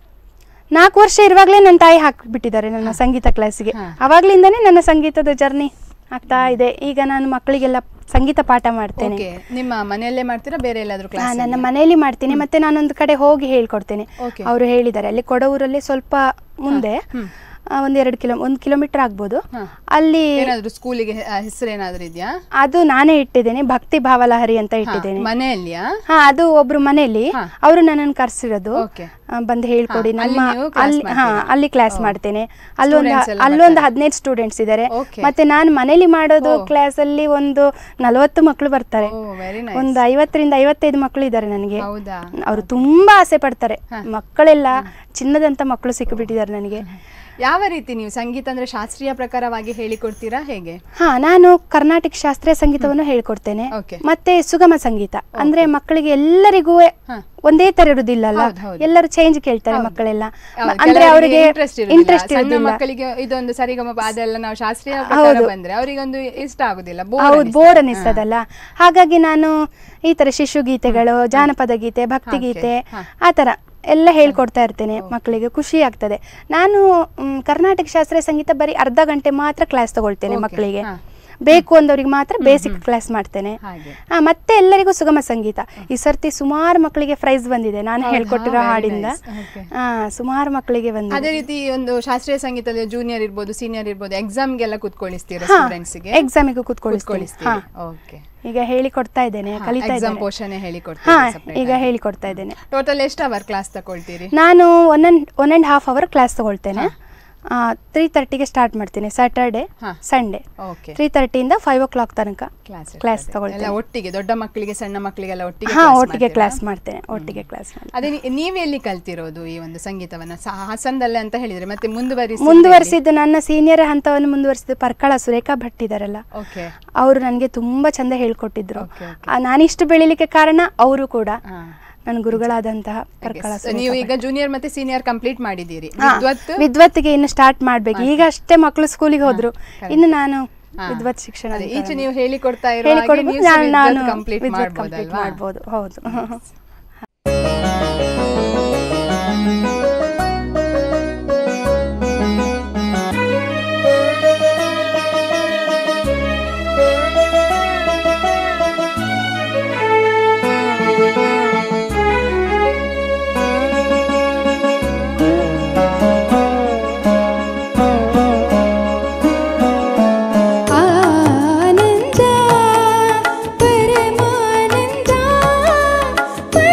ನಾಲ್ಕು ವರ್ಷ ಇರುವಾಗಲೇ ನನ್ನ ತಾಯಿ ಹಾಕಿಬಿಟ್ಟಿದ್ದಾರೆ ನನ್ನ ಸಂಗೀತ ಕ್ಲಾಸಿಗೆ ಹಾ. ಅವಾಗ್ಲಿಂದಾನೇ ನನ್ನ ಸಂಗೀತದ ಜರ್ನಿ ಆಗ್ತಾ ಇದೆ ಈಗ ನಾನು ಮಕ್ಕಳಿಗೆಲ್ಲ ಸಂಗೀತ ಪಾಠ ಮಾಡ್ತೇನೆ ಓಕೆ ನಿಮ್ಮ ಮನೆಯಲ್ಲೇ ಮಾಡ್ತೀರಾ ಬೇರೆ ಎಲ್ಲಾದ್ರೂ ಹಾ, ಕ್ಲಾಸ್ ನನ್ನ ಮನೆಯಲ್ಲಿ ಮಾಡ್ತೀನಿ ಮತ್ತೆ ನಾನೊಂದು ಕಡೆ ಹೋಗಿ ಹೇಳ್ಕೊಡ್ತೇನೆ Okay. ಅವರು ಹೇಳಿದ್ದಾರೆ ಅಲ್ಲಿ ಕೊಡವೂರಲ್ಲಿ ಸ್ವಲ್ಪ ಮುಂದೆ ಆ, ಒಂದು ಎರಡು ಕಿಲೋ ಒಂದು ಕಿಲೋಮೀಟರ್ ಆಗ್ಬೋದು ಹಾ. ಅಲ್ಲಿ ಏನಾದ್ರು ಸ್ಕೂಲಿಗೆ ಹೆಸರು ಏನಾದ್ರು ಇದೆಯಾ ಅದು ನಾನೇ ಇಟ್ಟಿದ್ದೇನೆ ಭಕ್ತಿ ಭಾವಲಹರಿ ಅಂತ ಹಾ, ಇಟ್ಟಿದ್ದೇನೆ ಮನೆಯಲ್ಲಿಯಾ ಹಾ ಅದು ಒಬ್ರು ಮನೆಯಲ್ಲಿ ಹಾ. ಅವರು ನನ್ನನ್ನು ಕರ್ಸಿರೋದು Okay. ಆ, ಬಂದು ಹೇಳ್ಕೊಡಿ ಹಾ, ಅಲ್ಲಿ ನಮ್ಮ ನೀವು class ಅಲ್ಲಿ ಹಾ ಮಾಡ್ತೀರಾ? ಅಲ್ಲಿ ಕ್ಲಾಸ್ ಓ. ಮಾಡ್ತೇನೆ ಅಲ್ಲೊಂದು Students ಎಲ್ಲ ಅಲ್ಲೊಂದು ಬರ್ತಾರೆ? ಹದಿನೈದು ಸ್ಟೂಡೆಂಟ್ಸ್ ಇದ್ದಾರೆ Okay. ಮತ್ತೆ ನಾನು ಮನೇಲಿ ಮಾಡೋದು ಓ. ಕ್ಲಾಸ್ ಅಲ್ಲಿ ಒಂದು ನಲವತ್ತು ಮಕ್ಕಳು ಬರ್ತಾರೆ ಓ ವೆರಿ ನೈಸ್ ಒಂದು ಐವತ್ತರಿಂದ ಐವತ್ತೈದು ಮಕ್ಕಳು ಇದ್ದಾರೆ ನನಗೆ ಹೌದಾ ಅವರು ತುಂಬಾ ಆಸೆ ಪಡ್ತಾರೆ ಮಕ್ಕಳೆಲ್ಲ ಚಿನ್ನದಂತ ಮಕ್ಕಳು ಸಿಕ್ಕಿಬಿಟ್ಟಿದ್ದಾರೆ ನನಗೆ ಯಾವ ರೀತಿ ನೀವು ಸಂಗೀತ ಅಂದ್ರೆ ಶಾಸ್ತ್ರೀಯ ಪ್ರಕಾರವಾಗಿ ಹೇಳಿಕೊಡ್ತೀರಾ ಹೇಗೆ ಹಾ ನಾನು ಕರ್ನಾಟಕ ಶಾಸ್ತ್ರೀಯ ಸಂಗೀತವನ್ನು ಹೇಳ್ಕೊಡ್ತೇನೆ Okay. ಮತ್ತೆ ಸುಗಮ ಸಂಗೀತ ಅಂದ್ರೆ ಮಕ್ಕಳಿಗೆ ಎಲ್ಲರಿಗೂ ಹಾ. ಒಂದೇ ತರ ಇರುದಿಲ್ಲಲ್ಲ ಹೌದು, ಹೌದು. ಎಲ್ಲರೂ ಚೇಂಜ್ ಕೇಳ್ತಾರೆ ಮಕ್ಕಳೆಲ್ಲ ಹೌದು, ಅಂದ್ರೆ ಕೆಲವರಿಗೆ ಅವರಿಗೆ interest ಇಂಟ್ರೆಸ್ಟ್ ಇರುದಿಲ್ಲ. ಸಣ್ಣ ಇರುದಿಲ್ಲ ಮಕ್ಕಳಿಗೆ ಇದೊಂದು ಸರಿಗಮ ಅದೆಲ್ಲ ನಾವು ಶಾಸ್ತ್ರೀಯ ಪ್ರಕಾರ ಬಂದ್ರೆ ಅವರಿಗೊಂದು ಇಷ್ಟ ಆಗುದಿಲ್ಲ bore ಹೌದು ಅನಿಸ್ತದೆ. ಬೋರ್ ಅನಿಸ್ತದಲ್ಲ ಹಾಗಾಗಿ ನಾನು ಈ ತರ ಶಿಶು ಗೀತೆಗಳು ಜಾನಪದ ಗೀತೆ ಭಕ್ತಿ Okay. ಗೀತೆ ಹಾ. ಆ ತರ ಎಲ್ಲ ಹೇಳ್ಕೊಡ್ತಾ ಇರ್ತೇನೆ ಮಕ್ಕಳಿಗೆ ಖುಷಿ ಆಗ್ತದೆ ನಾನು ಮ್, ಕರ್ನಾಟಕ ಶಾಸ್ತ್ರೀಯ ಸಂಗೀತ ಬರೀ ಅರ್ಧ ಗಂಟೆ ಮಾತ್ರ ಕ್ಲಾಸ್ ತಗೊಳ್ತೇನೆ Okay. ಮಕ್ಕಳಿಗೆ ಹಾ. ಬೇಕು ಅಂದವ್ರಿಗೆ ಮಾತ್ರ ಬೇಸಿಕ್ ಕ್ಲಾಸ್ ಮಾಡ್ತೇನೆ ಹಾಗೆ. ಆ, ಮತ್ತೆ ಎಲ್ಲರಿಗೂ ಸುಗಮ ಸಂಗೀತ ಈ ಸರ್ತಿ ಸುಮಾರು ಮಕ್ಕಳಿಗೆ ಪ್ರೈಸ್ ಬಂದಿದೆ ನಾನು ಹೌದಾ? ಹೇಳ್ಕೊಟ್ಟಿರೋ Very ಹಾಡಿಂದ nice. Okay. ಆ, ಸುಮಾರು ಮಕ್ಕಳಿಗೆ ಬಂದಿದೆ ಅದೇ ರೀತಿ ಒಂದು ಶಾಸ್ತ್ರೀಯ ಸಂಗೀತದ ಜೂನಿಯರ್ ಇರ್ಬೋದು ಸೀನಿಯರ್ ಇರ್ಬೋದು ಎಕ್ಸಾಮ್ಗೆಲ್ಲ ಕುತ್ಕೊಳ್ಳಿಸ್ತೀರಾ ಹಾ ಸ್ಟೂಡೆಂಟ್ಸ್ಗೆ ಎಕ್ಸಾಮಿಗೂ ಕೂತ್ಕೊಳಿಸ್ತೀನಿ ಹಾ ಓಕೆ ಈಗ ಹೇಳಿಕೊಡ್ತಾ ಇದ್ದೇನೆ ಕಲಿತಾ ಎಕ್ಸಾಮ್ ಇದ್ದೇನೆ ಪೋರ್ಷನ್ ಹಾ ಹೇಳಿಕೊಡ್ತೀರಾ ಈಗ ಹೇಳಿಕೊಡ್ತಾ ಇದ್ದೇನೆ ಟೋಟಲ್ ಎಷ್ಟು ಅವರ್ ಕ್ಲಾಸ್ ತಗೊಳ್ತೀರಿ ನಾನು one and one and half hour class ತಗೊಳ್ತೇನೆ ತ್ರೀ ತರ್ಟಿಗೆ ಸ್ಟಾರ್ಟ್ ಮಾಡ್ತೀನಿ ಸ್ಯಾಟರ್ಡೆ ಹಾ. ಸಂಡೇ ಓಕೆ ತ್ರೀ ತರ್ಟಿಯಿಂದ ಫೈವ್ ಓ ಕ್ಲಾಕ್ ತನಕ ಕ್ಲಾಸ್ ಕ್ಲಾಸ್ ಎಲ್ಲ ತಗೊಳ್ತೇನೆ ಒಟ್ಟಿಗೆ ದೊಡ್ಡ ಮಕ್ಕಳಿಗೆ ಸಣ್ಣ ಮಕ್ಕಳಿಗೆಲ್ಲ ಒಟ್ಟಿಗೆ ಹಾ class ಒಟ್ಟಿಗೆ ಮಾಡ್ತೀರಾ? ಕ್ಲಾಸ್ ಮಾಡ್ತೇನೆ ಒಟ್ಟಿಗೆ ಕ್ಲಾಸ್ ಮಾಡ್ತೇನೆ ಅದೇ ನೀ- ನೀವೆಲ್ಲಿ ಕಲ್ತಿರೋದು ಈ ಒಂದು ಸಂಗೀತವನ್ನ ಸ- ಹಾಸನದಲ್ಲೇ ಅಂತ ಹೇಳಿದ್ರೆ ಮತ್ತೆ ಮುಂದುವರಿಸಿ ಮುಂದುವರಿಸಿದ್ದು ನನ್ನ ಸೀನಿಯರ್ ಹಂತವನ್ನು ಮುಂದುವರಿಸಿದ್ದು ಪರ್ಕಳ ಸುರೇಖಾ ಭಟ್ ಇದಾರಲ್ಲ ಓಕೆ ಅವರು ನನಗೆ ತುಂಬಾ ಚಂದ ಹೇಳ್ಕೊಟ್ಟಿದ್ರು Okay, okay. ಆ, ನಾನಿಷ್ಟು ಬೆಳಿಲಿಕ್ಕೆ ಕಾರಣ ಅವರು ಕೂಡ ಹಾ. ನನ್ನ ಗುರುಗಳಾದಂತಹ ಪರ್ಕಳ So, ನೀವು ಈಗ ಜೂನಿಯರ್ ಮತ್ತೆ ಸೀನಿಯರ್ ಕಂಪ್ಲೀಟ್ ಮಾಡಿದ್ದೀರಿ ಹಾ, ವಿದ್ವತ್ ವಿದ್ವತ್ತಿಗೆ ಇನ್ನು ಸ್ಟಾರ್ಟ್ ಮಾಡ್ಬೇಕು ಈಗ ಅಷ್ಟೇ ಮಕ್ಕಳು ಸ್ಕೂಲಿಗೆ ಹೋದ್ರು ಇನ್ನು ನಾನು ಹಾ. ವಿದ್ವತ್ ಶಿಕ್ಷಣ ಅದೇ, ಅಂತ ಈಚೆ ನೀವು ಹೇಳಿಕೊಡ್ತಾ ಇರೋ ಹೇಳಿಕೊಡ್ಬೋದು ನಾನು ನಾನು ಕಂಪ್ಲೀಟ್ ವಿದ್ವತ್ ಕಂಪ್ಲೀಟ್ ಮಾಡ್ಬೋದಲ್ವಾ ಮಾಡ್ಬೋದು ಹೌದು ಆನಂದ ಪರಮಾನಂದ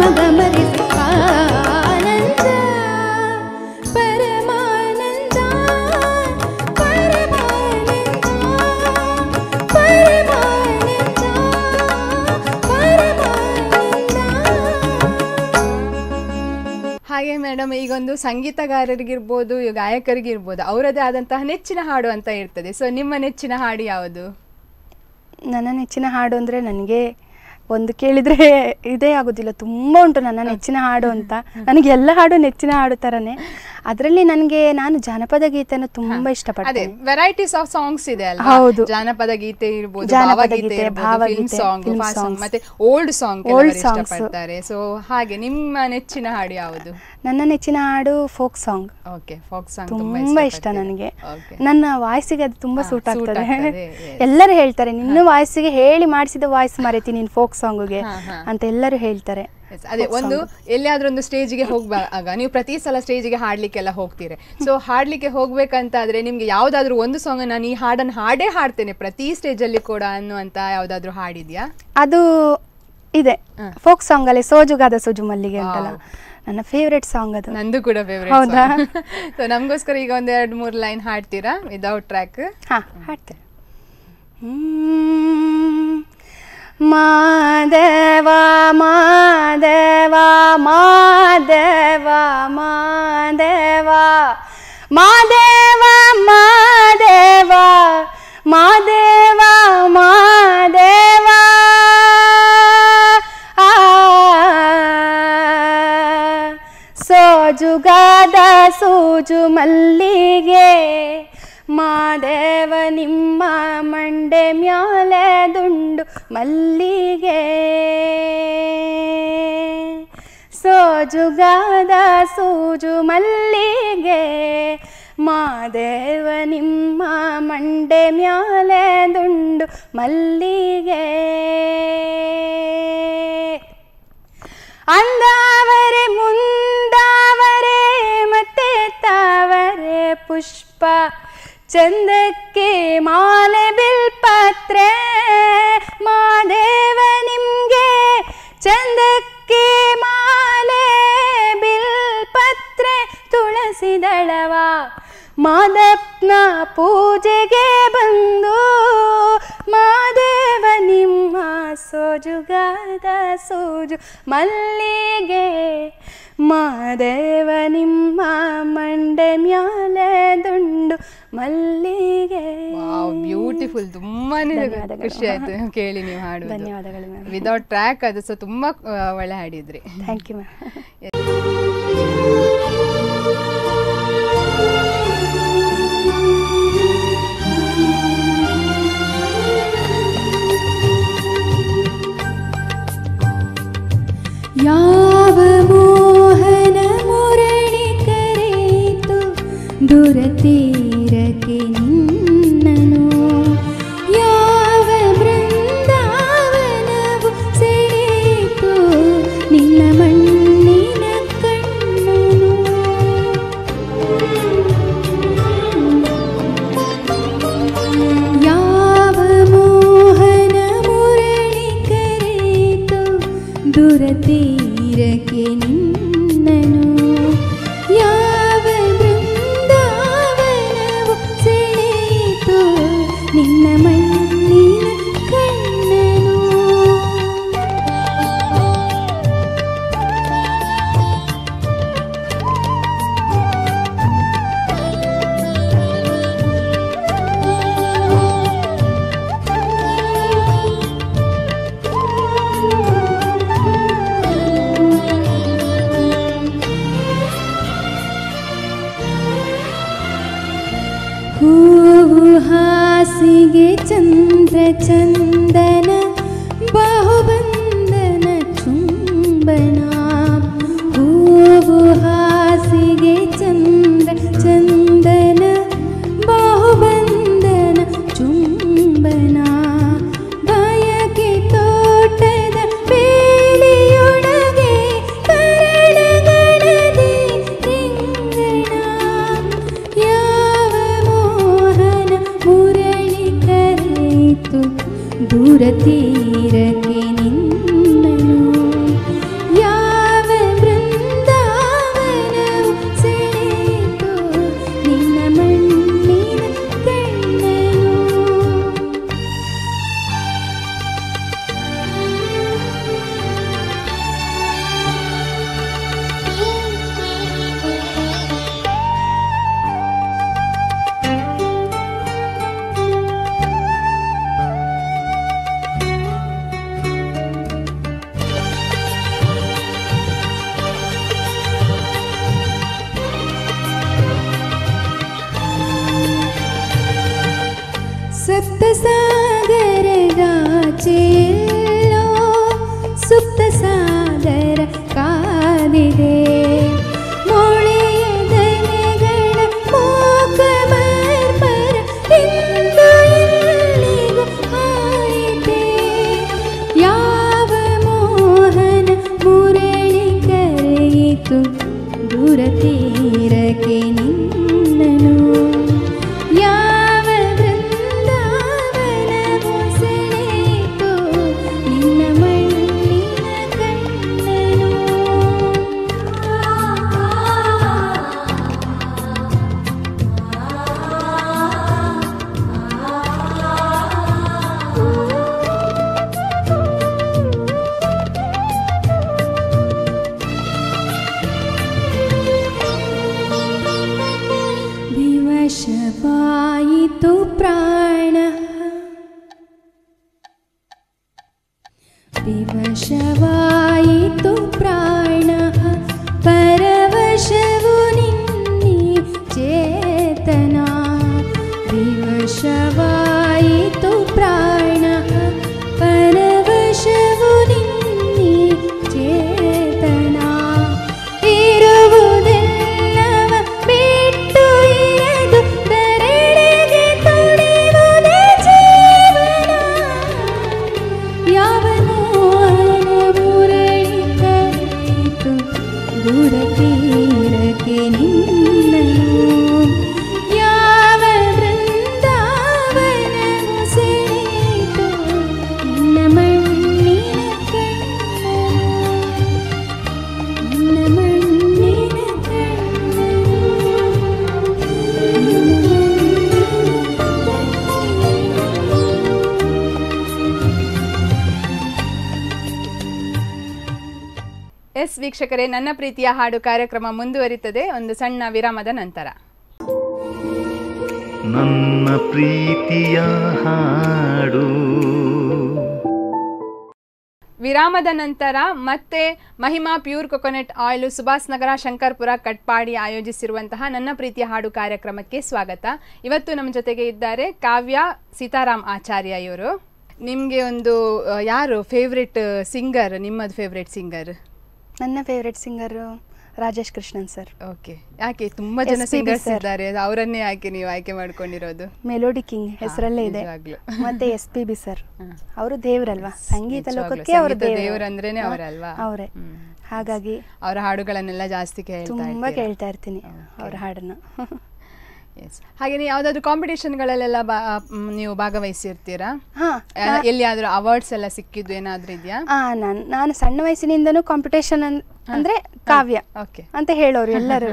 ಗಮರಿಸಿ ಆನಂದ ಪರಮಾನಂದ ಪರಮಾನಂದ ಪರಮಾನಂದ ಪರಮಾನಂದ ಹಾಗೆ ಮೇಡಮ್ ಈಗೊಂದು ಸಂಗೀತಗಾರರಿಗಿರ್ಬೋದು ಗಾಯಕರಿಗಿರ್ಬೋದು ಅವರದೇ ಆದಂತಹ ನೆಚ್ಚಿನ ಹಾಡು ಅಂತ ಇರ್ತದೆ ಸೊ ನಿಮ್ಮ ನೆಚ್ಚಿನ ಹಾಡು ಯಾವುದು ನನ್ನ ನೆಚ್ಚಿನ ಹಾಡು ಅಂದರೆ ನನಗೆ ಒಂದು ಕೇಳಿದರೆ ಇದೇ ಆಗೋದಿಲ್ಲ ತುಂಬ ಉಂಟು ನನ್ನ ನೆಚ್ಚಿನ ಹಾಡು ಅಂತ ನನಗೆ ಎಲ್ಲ ಹಾಡು ನೆಚ್ಚಿನ ಹಾಡು ಥರನೇ ಅದರಲ್ಲಿ ನನಗೆ ನಾನು ಜಾನಪದ ಗೀತೆಯನ್ನು ತುಂಬ ಅದೇ ಇಷ್ಟಪಡ್ತೇನೆ ವೆರೈಟೀಸ್ ಆಫ್ ಸಾಂಗ್ಸ್ ಇದೆ ಅಲ್ವಾ ಹೌದು. ಜಾನಪದ ಗೀತೆ ಇರ್ಬೋದು ಜಾನಪದ ಭಾವಗೀತೆ ಗೀತೆ, ಇರ್ಬೋದು ಭಾವಗೀತೆ, film song film fast song songs. ಮತ್ತೆ ಓಲ್ಡ್ ಸಾಂಗ್ Old songs. ಇಷ್ಟಪಡ್ತಾರೆ ಸೊ ಹಾಗೆ ನಿಮ್ಮ ನೆಚ್ಚಿನ ಹಾಡು ಯಾವುದು ನನ್ನ ನೆಚ್ಚಿನ ಹಾಡು folk song okay folk song ತುಂಬಾ ಇಷ್ಟ ನನಗೆ ಓಕೆ ನನ್ನ ವಾಯ್ಸಿಗೆ ಅದು ತುಂಬಾ ಹಾ, ಸೂಟ್ suit ಆಗ್ತದೆ ಆಗ್ತದೆ, yes. ಎಲ್ಲರೂ ಹೇಳ್ತಾರೆ ನಿನ್ನ ವಾಯ್ಸಿಗೆ ಹೇಳಿ ಮಾಡಿಸಿದ ವಾಯ್ಸ್ ಮರೆತಿ ನೀನು ಫೋಕ್ ಸಾಂಗ್ಗೆ ಹಾ, ಹಾ. ಅಂತ ಎಲ್ಲರೂ ಹೇಳ್ತಾರೆ Yes, ಅದೇ ಒಂದು ಎಲ್ಲಿಯಾದ್ರೂ ಒಂದು ಸ್ಟೇಜ್ಗೆ ಹೋಗುವಾಗ ನೀವು ಪ್ರತಿ ಸಲ ಸ್ಟೇಜ್ಗೆ ಹಾಡ್ಲಿಕ್ಕೆಲ್ಲ ಹೋಗ್ತೀರಿ ಸೊ ಹಾಡ್ಲಿಕ್ಕೆ ಹೋಗ್ಬೇಕಂತಾದ್ರೆ ನಿಮ್ಗೆ ಯಾವ್ದಾದ್ರು ಒಂದು ಸಾಂಗ್ ನಾನು ಈ ಹಾಡನ್ನು ಹಾಡೇ ಹಾಡ್ತೇನೆ ಪ್ರತಿ ಸ್ಟೇಜ್ ಅಲ್ಲಿ ಕೂಡ ಅನ್ನುವಂತ ಯಾವ್ದಾದ್ರು ಹಾಡಿದ್ಯಾ ಅದು ಇದೆ ಹಾ. ಫೋಕ್ ಸಾಂಗ್ ಅಲ್ಲಿ ಸೋಜುಗಾದ ಸೋಜು ಮಲ್ಲಿಗೆ ಅಂತಲ್ಲ Wow. ನನ್ನ ಫೇವ್ರೆಟ್ ಸಾಂಗ್ ಅದು ನಂದು ಕೂಡ ಫೇವ್ರೇಟ್ ಹೌದಾ? ಸೊ ನಮಗೋಸ್ಕರ ಈಗ ಒಂದ್ ಎರಡು ಮೂರು ಲೈನ್ ಹಾಡ್ತೀರಾ ವಿದೌಟ್ ಟ್ರ್ಯಾಕ್ ಹಾ ಹಾಡ್ತೇನೆ ಹ್ಮ್. ಮಾದೇವ ಮಾದೇವ ಮಾದೇವ ಮಾದೇವ ಮಾದೇವ ಮಾದೇವ ಮಾದೇವ ಮಾದೇವ ಆ ಸೋಜುಗಾದ ಸೂಜು ಮಲ್ಲಿಗೆ ಮಾದೇವ ನಿಮ್ಮ ಮಂಡೆ ಮ್ಯಾಲೆ ದುಂಡು ಮಲ್ಲಿಗೆ ಸೋಜುಗಾದ ಸೂಜು ಮಲ್ಲಿಗೆ ಮಾದೇವ ನಿಮ್ಮ ಮಂಡೆ ಮ್ಯಾಲೆ ದುಂಡು ಮಲ್ಲಿಗೆ ಅಂದಾವರೆ ಮುಂದಾವರೆ ಮತ್ತೆ ತಾವರೆ ಪುಷ್ಪ ಚಂದಕ್ಕೆ ಮಾಲೆ ಬಿಲ್ಪತ್ರೆ ಮಾದೇವ ನಿಮ್ಗೆ ಚಂದಕ್ಕೆ ಮಾಲೆ ಬಿಲ್ಪತ್ರೆ ತುಳಸಿ ದಳವ ಮಾದಪ್ಪನ ಪೂಜೆಗೆ ಬಂದು ಮಾದೇವ ನಿಮ್ಮ ಸೋಜುಗಾದ ಸೋಜು ಮಲ್ಲಿಗೆ ಮಾದೇವ ನಿಮ್ಮ ಮಂಡೆ ಮ್ಯಾಲೆ ದುಂಡು ಮಲ್ಲಿಗೆ ವಾವ್ ಬ್ಯೂಟಿಫುಲ್ ತುಂಬಾನೇ ಧನ್ಯವಾದಗಳು. ಖುಷಿ ಆಯ್ತು ಕೇಳಿ ನೀವು ಹಾಡುವುದು ಧನ್ಯವಾದಗಳು ಮ್ಯಾಮ್ ವಿದೌಟ್ ಟ್ರ್ಯಾಕ್ ಅದು ಸಹ ತುಂಬಾ ಆ, ಒಳ್ಳೆ ಹಾಡಿದ್ರಿ ಥ್ಯಾಂಕ್ ಯು ಮ್ಯಾಮ್ ಯಾವ ಮೋಹನ ಮುರಳಿ ಕರೆಯಿತು ದುರತೀರಕ್ಕೆ ನಿನ್ನನು ಯಾವ ಬೃಂದಾವನವು ಸೆಳೆಯಿತು ನಿನ್ನ ಮಣ್ಣಿನ ಕಣ್ಣನು ಯಾವ ಮೋಹನ ಮುರಳಿ ಕರೆಯಿತು ದುರತೀರಕ್ಕೆ ನಿನ್ನನು ಯಾವ ಬೃಂದಾವನವು ಸೆಳೆಯಿತು ನಿನ್ನ ಮಣ್ಣಿನ ಕಣ್ಣನು ಹೂವು ಹಾಸಿಗೆ ಚಂದ್ರ ಚಂದನ ಬಾಹುಬಂಧನ ಚುಂಬನ ಹೂವು ಹಾಸಿಗೆ ಚಂದ್ರ ಚಂದನ ಬಾಹುಬಂಧನ ಚುಂಬನ ಬಯಕೆ ತೋಟದ ಬೇಲಿಯೊಳಗೆ ಕರಣಗಣದೆ ರಿಂಗಣ ಯಾವ ಮೋಹನ ಮುರಳಿ ಕರೆಯಿತು ದೂರ ತೀರಕ್ಕೆ ನಿನ್ನನು ಯಾವ ಸೆಳೆಯಿತು ದೂರ ತೀರಕ್ಕೆ ನಿನ್ನನು ಯಾವ ಬೃಂದಾವನವು ಸೆಳೆಯಿತು ನಿನ್ನ ಮಣ್ಣಿನ ಕಣ್ಣನು ವಿವಶವಾಯಿತು ಪ್ರಾಣ ವಿವಶವಾಯಿತು ಪ್ರಾಣ ಪರವಶವು ನಿನ್ನಿ ಚೇತನ ವಿವಶವಾಯಿತು ಪ್ರಾಣ ಪರವಶವು ನಿನ್ನಿ ಚೇತನ ಇರುವುದೆಲ್ಲವ ಬಿಟ್ಟು ಇರದು ದರೆಡೆಗೆ ತುಡಿಯುವುದೇ ಜೀವನ ಯಾವನೋ ಮುರಳಿತು ದೂರ ತೀರಕ್ಕೆ ನಿನ್ನನು ಯಾವ ಬೃಂದಾವನವು ಸೆಳೆಯಿತು ನಿನ್ನ ಮಣ್ಣಿನ ಕಣ್ಣನು ನಿನ್ನ ಮಣ್ಣಿನ ಎಸ್ ವೀಕ್ಷಕರೇ ನನ್ನ ಪ್ರೀತಿಯ ಹಾಡು ಕಾರ್ಯಕ್ರಮ ಮುಂದುವರಿತದೆ ಒಂದು ಸಣ್ಣ ವಿರಾಮದ ನಂತರ ನನ್ನ ಪ್ರೀತಿಯ ಹಾಡು ವಿರಾಮದ ನಂತರ ಮತ್ತೆ Mahima pure coconut oil Subhas Nagar Shankarpura Katpadi ಆಯೋಜಿಸಿರುವಂತಹ ನನ್ನ ಪ್ರೀತಿಯ ಹಾಡು ಕಾರ್ಯಕ್ರಮಕ್ಕೆ ಸ್ವಾಗತ ಇವತ್ತು ನಮ್ಮ ಜೊತೆಗೆ ಇದ್ದಾರೆ ಕಾವ್ಯ ಸೀತಾರಾಮ್ ಆಚಾರ್ಯ ಇವರು ನಿಮಗೆ ಒಂದು ಆ, ಯಾರು ಫೇವ್ರೆಟ್ ಸಿಂಗರ್ ನಿಮ್ಮದು ಫೇವ್ರೆಟ್ ಸಿಂಗರ್ ನನ್ನ favourite singer Rajesh Krishnan sir okay ಯಾಕೆ ತುಂಬಾ ಜನ SPB ಸಿಂಗರ್ಸ್ sir. ಇದ್ದಾರೆ ಅವರನ್ನೇ ಯಾಕೆ ನೀವು ಆಯ್ಕೆ ಮಾಡ್ಕೊಂಡಿರೋದು ಮೆಲೋಡಿ ಕಿಂಗ್ ಹೆಸರಲ್ಲೇ ಇದೆ ನಿಜವಾಗ್ಲೂ. ಮತ್ತೆ ಎಸ್ ಪಿ ಬಿ ಸರ್ ಹಾ. ಅವರು ದೇವ್ರಲ್ವಾ ಸಂಗೀತ ನಿಜವಾಗ್ಲೂ. ಲೋಕಕ್ಕೆ ಅವರು ಸಂಗೀತ ದೇವರಂದ್ರೇನೆ ಅವರಲ್ವಾ? ಅವರೇ ಹ್ಮ್. ಹಾಗಾಗಿ ಅವರ ಹಾಡುಗಳನ್ನೆಲ್ಲ ಜಾಸ್ತಿ ಕೇಳ್ತಾ ತುಂಬಾ ಇರ್ತೀರಾ? ಕೇಳ್ತಾ ಇರ್ತೀನಿ Okay. ಅವ್ರ ಹಾಡನ್ನ Yes. ಹಾಗೆ ನೀವು ಯಾವ್ದಾದ್ರು ಕಾಂಪಿಟೇಷನ್ಗಳಲ್ಲೆಲ್ಲ ಬಾ- ಮ್, ನೀವು ಭಾಗವಹಿಸಿರ್ತೀರಾ ಹಾ ಎಲ್ಲ- ಎಲ್ಲಿಯಾದ್ರೂ ಅವಾರ್ಡ್ಸ್ ಎಲ್ಲ ಸಿಕ್ಕಿದ್ದು ಏನಾದ್ರೂ ಇದೆಯಾ ಆ ನಾನು ನಾನು ಸಣ್ಣ ವಯಸ್ಸಿನಿಂದನೂ ಕಾಂಪಿಟೇಷನ್ ಅಂದ್ರೆ ಕಾವ್ಯ ಓಕೆ ಅಂತ ಹೇಳೋರು ಎಲ್ಲರೂ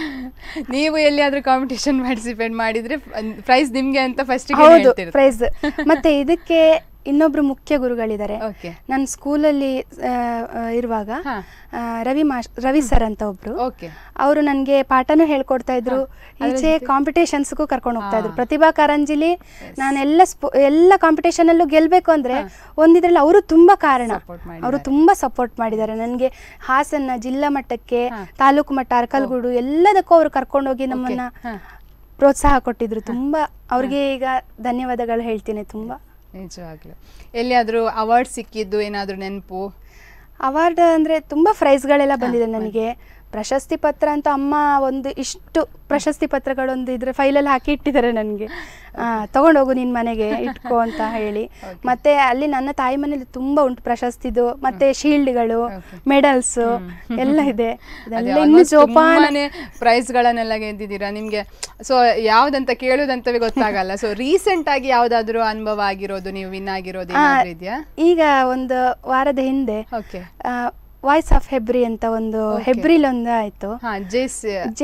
ನೀವು ಎಲ್ಲಿಯಾದ್ರೂ ಕಾಂಪಿಟೇಷನ್ ಪಾರ್ಟಿಸಿಪೇಟ್ ಮಾಡಿದ್ರೆ ಪ್ರೈಸ್ ನಿಮ್ಗೆ ಅಂತ ಫಸ್ಟ್ ಹೌದು ಪ್ರೈಸ್ ಮತ್ತೆ ಇದಕ್ಕೆ ಇನ್ನೊಬ್ರು ಮುಖ್ಯ ಗುರುಗಳಿದ್ದಾರೆ ಓಕೆ ನಾನು ಸ್ಕೂಲಲ್ಲಿ ಆ, ಆ, ಇರುವಾಗ ಹಾ. ಆ, ರವಿ ಮಾಸ್ ರವಿ ಸರ್ ಅಂತ ಒಬ್ರು ಓಕೆ ಅವರು ನನಗೆ ಪಾಠನೂ ಹೇಳ್ಕೊಡ್ತಾ ಇದ್ರು ಈಚೆ ಕಾಂಪಿಟೇಷನ್ಸ್ಗೂ ಕರ್ಕೊಂಡು ಹೋಗ್ತಾ ಇದ್ರು ಪ್ರತಿಭಾ ಕಾರಂಜಿಲಿ ನಾನೆಲ್ಲ ಸ್ಪೋ ಎಲ್ಲ ಕಾಂಪಿಟೇಷನ್ ಅಲ್ಲೂ ಗೆಲ್ಬೇಕು ಅಂದ್ರೆ ಒಂದಿದ್ರಲ್ಲಿ ಅವರು ತುಂಬಾ ಕಾರಣ Support ಅವರು ತುಂಬಾ ಸಪೋರ್ಟ್ ಮಾಡಿದ್ದಾರೆ ನನಗೆ ಹಾಸನ ಜಿಲ್ಲಾ ಮಟ್ಟಕ್ಕೆ ತಾಲೂಕು ಮಟ್ಟ ಅರ್ಕಲ್ಗೂಡು ಎಲ್ಲದಕ್ಕೂ ಅವರು ಕರ್ಕೊಂಡೋಗಿ ನಮ್ಮನ್ನ ಹಾ. ಪ್ರೋತ್ಸಾಹ ಕೊಟ್ಟಿದ್ರು ತುಂಬಾ ಅವ್ರಿಗೆ ಈಗ ಧನ್ಯವಾದಗಳು ಹೇಳ್ತೀನಿ ತುಂಬಾ ನಿಜವಾಗ್ಲು ಎಲ್ಲಿಯಾದ್ರೂ ಅವಾರ್ಡ್ ಸಿಕ್ಕಿದ್ದು ಏನಾದ್ರೂ ನೆನಪು ಅವಾರ್ಡ್ ಅಂದ್ರೆ ತುಂಬಾ ಪ್ರೈಸ್ಗಳೆಲ್ಲ ಬಂದಿದೆ ನನಗೆ ಪ್ರಶಸ್ತಿ ಪತ್ರ ಅಂತ ಅಮ್ಮ ಒಂದು ಇಷ್ಟು ಪ್ರಶಸ್ತಿ ಪತ್ರಗಳೊಂದು ಇದ್ರೆ ಫೈಲಲ್ಲಿ ಹಾಕಿ ಇಟ್ಟಿದ್ದಾರೆ ನನಗೆ ತಗೊಂಡೋಗು ನಿನ್ ಮನೆಗೆ ಇಟ್ಕೋ ಅಂತ ಹೇಳಿ ಮತ್ತೆ ಅಲ್ಲಿ ನನ್ನ ತಾಯಿ ಮನೇಲಿ ತುಂಬಾ ಉಂಟು ಪ್ರಶಸ್ತಿದು ಮತ್ತೆ ಶೀಲ್ಡ್ಗಳು Okay. ಮೆಡಲ್ಸ್ ಎಲ್ಲ ಇದೆ ಅದೇ ಇದೆಲ್ಲ ಇನ್ನು almost ಜೋಪಾನ ತುಂಬಾನೇ ಪ್ರೈಸ್ ಗಳನ್ನೆಲ್ಲ ಗೆದ್ದಿದ್ದೀರಾ ನಿಮ್ಗೆ ಸೊ ಯಾವ್ದಂತ ಕೇಳುದಂತವೇ ಗೊತ್ತಾಗಲ್ಲ ಸೊ ರೀಸೆಂಟ್ ಆಗಿ ಯಾವ್ದಾದ್ರು ಅನುಭವ ಆಗಿರೋದು ನೀವು ವಿನ್ ಆಗಿರೋದು ಏನಾದ್ರೂ ಇದೆಯಾ ಈಗ ಒಂದು ವಾರದ ಹಿಂದೆ ಓಕೆ ವಾಯ್ಸ್ ಆಫ್ ಹೆಬ್ರಿ ಅಂತ ಒಂದು ಹೆಬ್ರಿಲ್ ಒಂದು ಆಯ್ತು ಹಾ ಜೇಸ್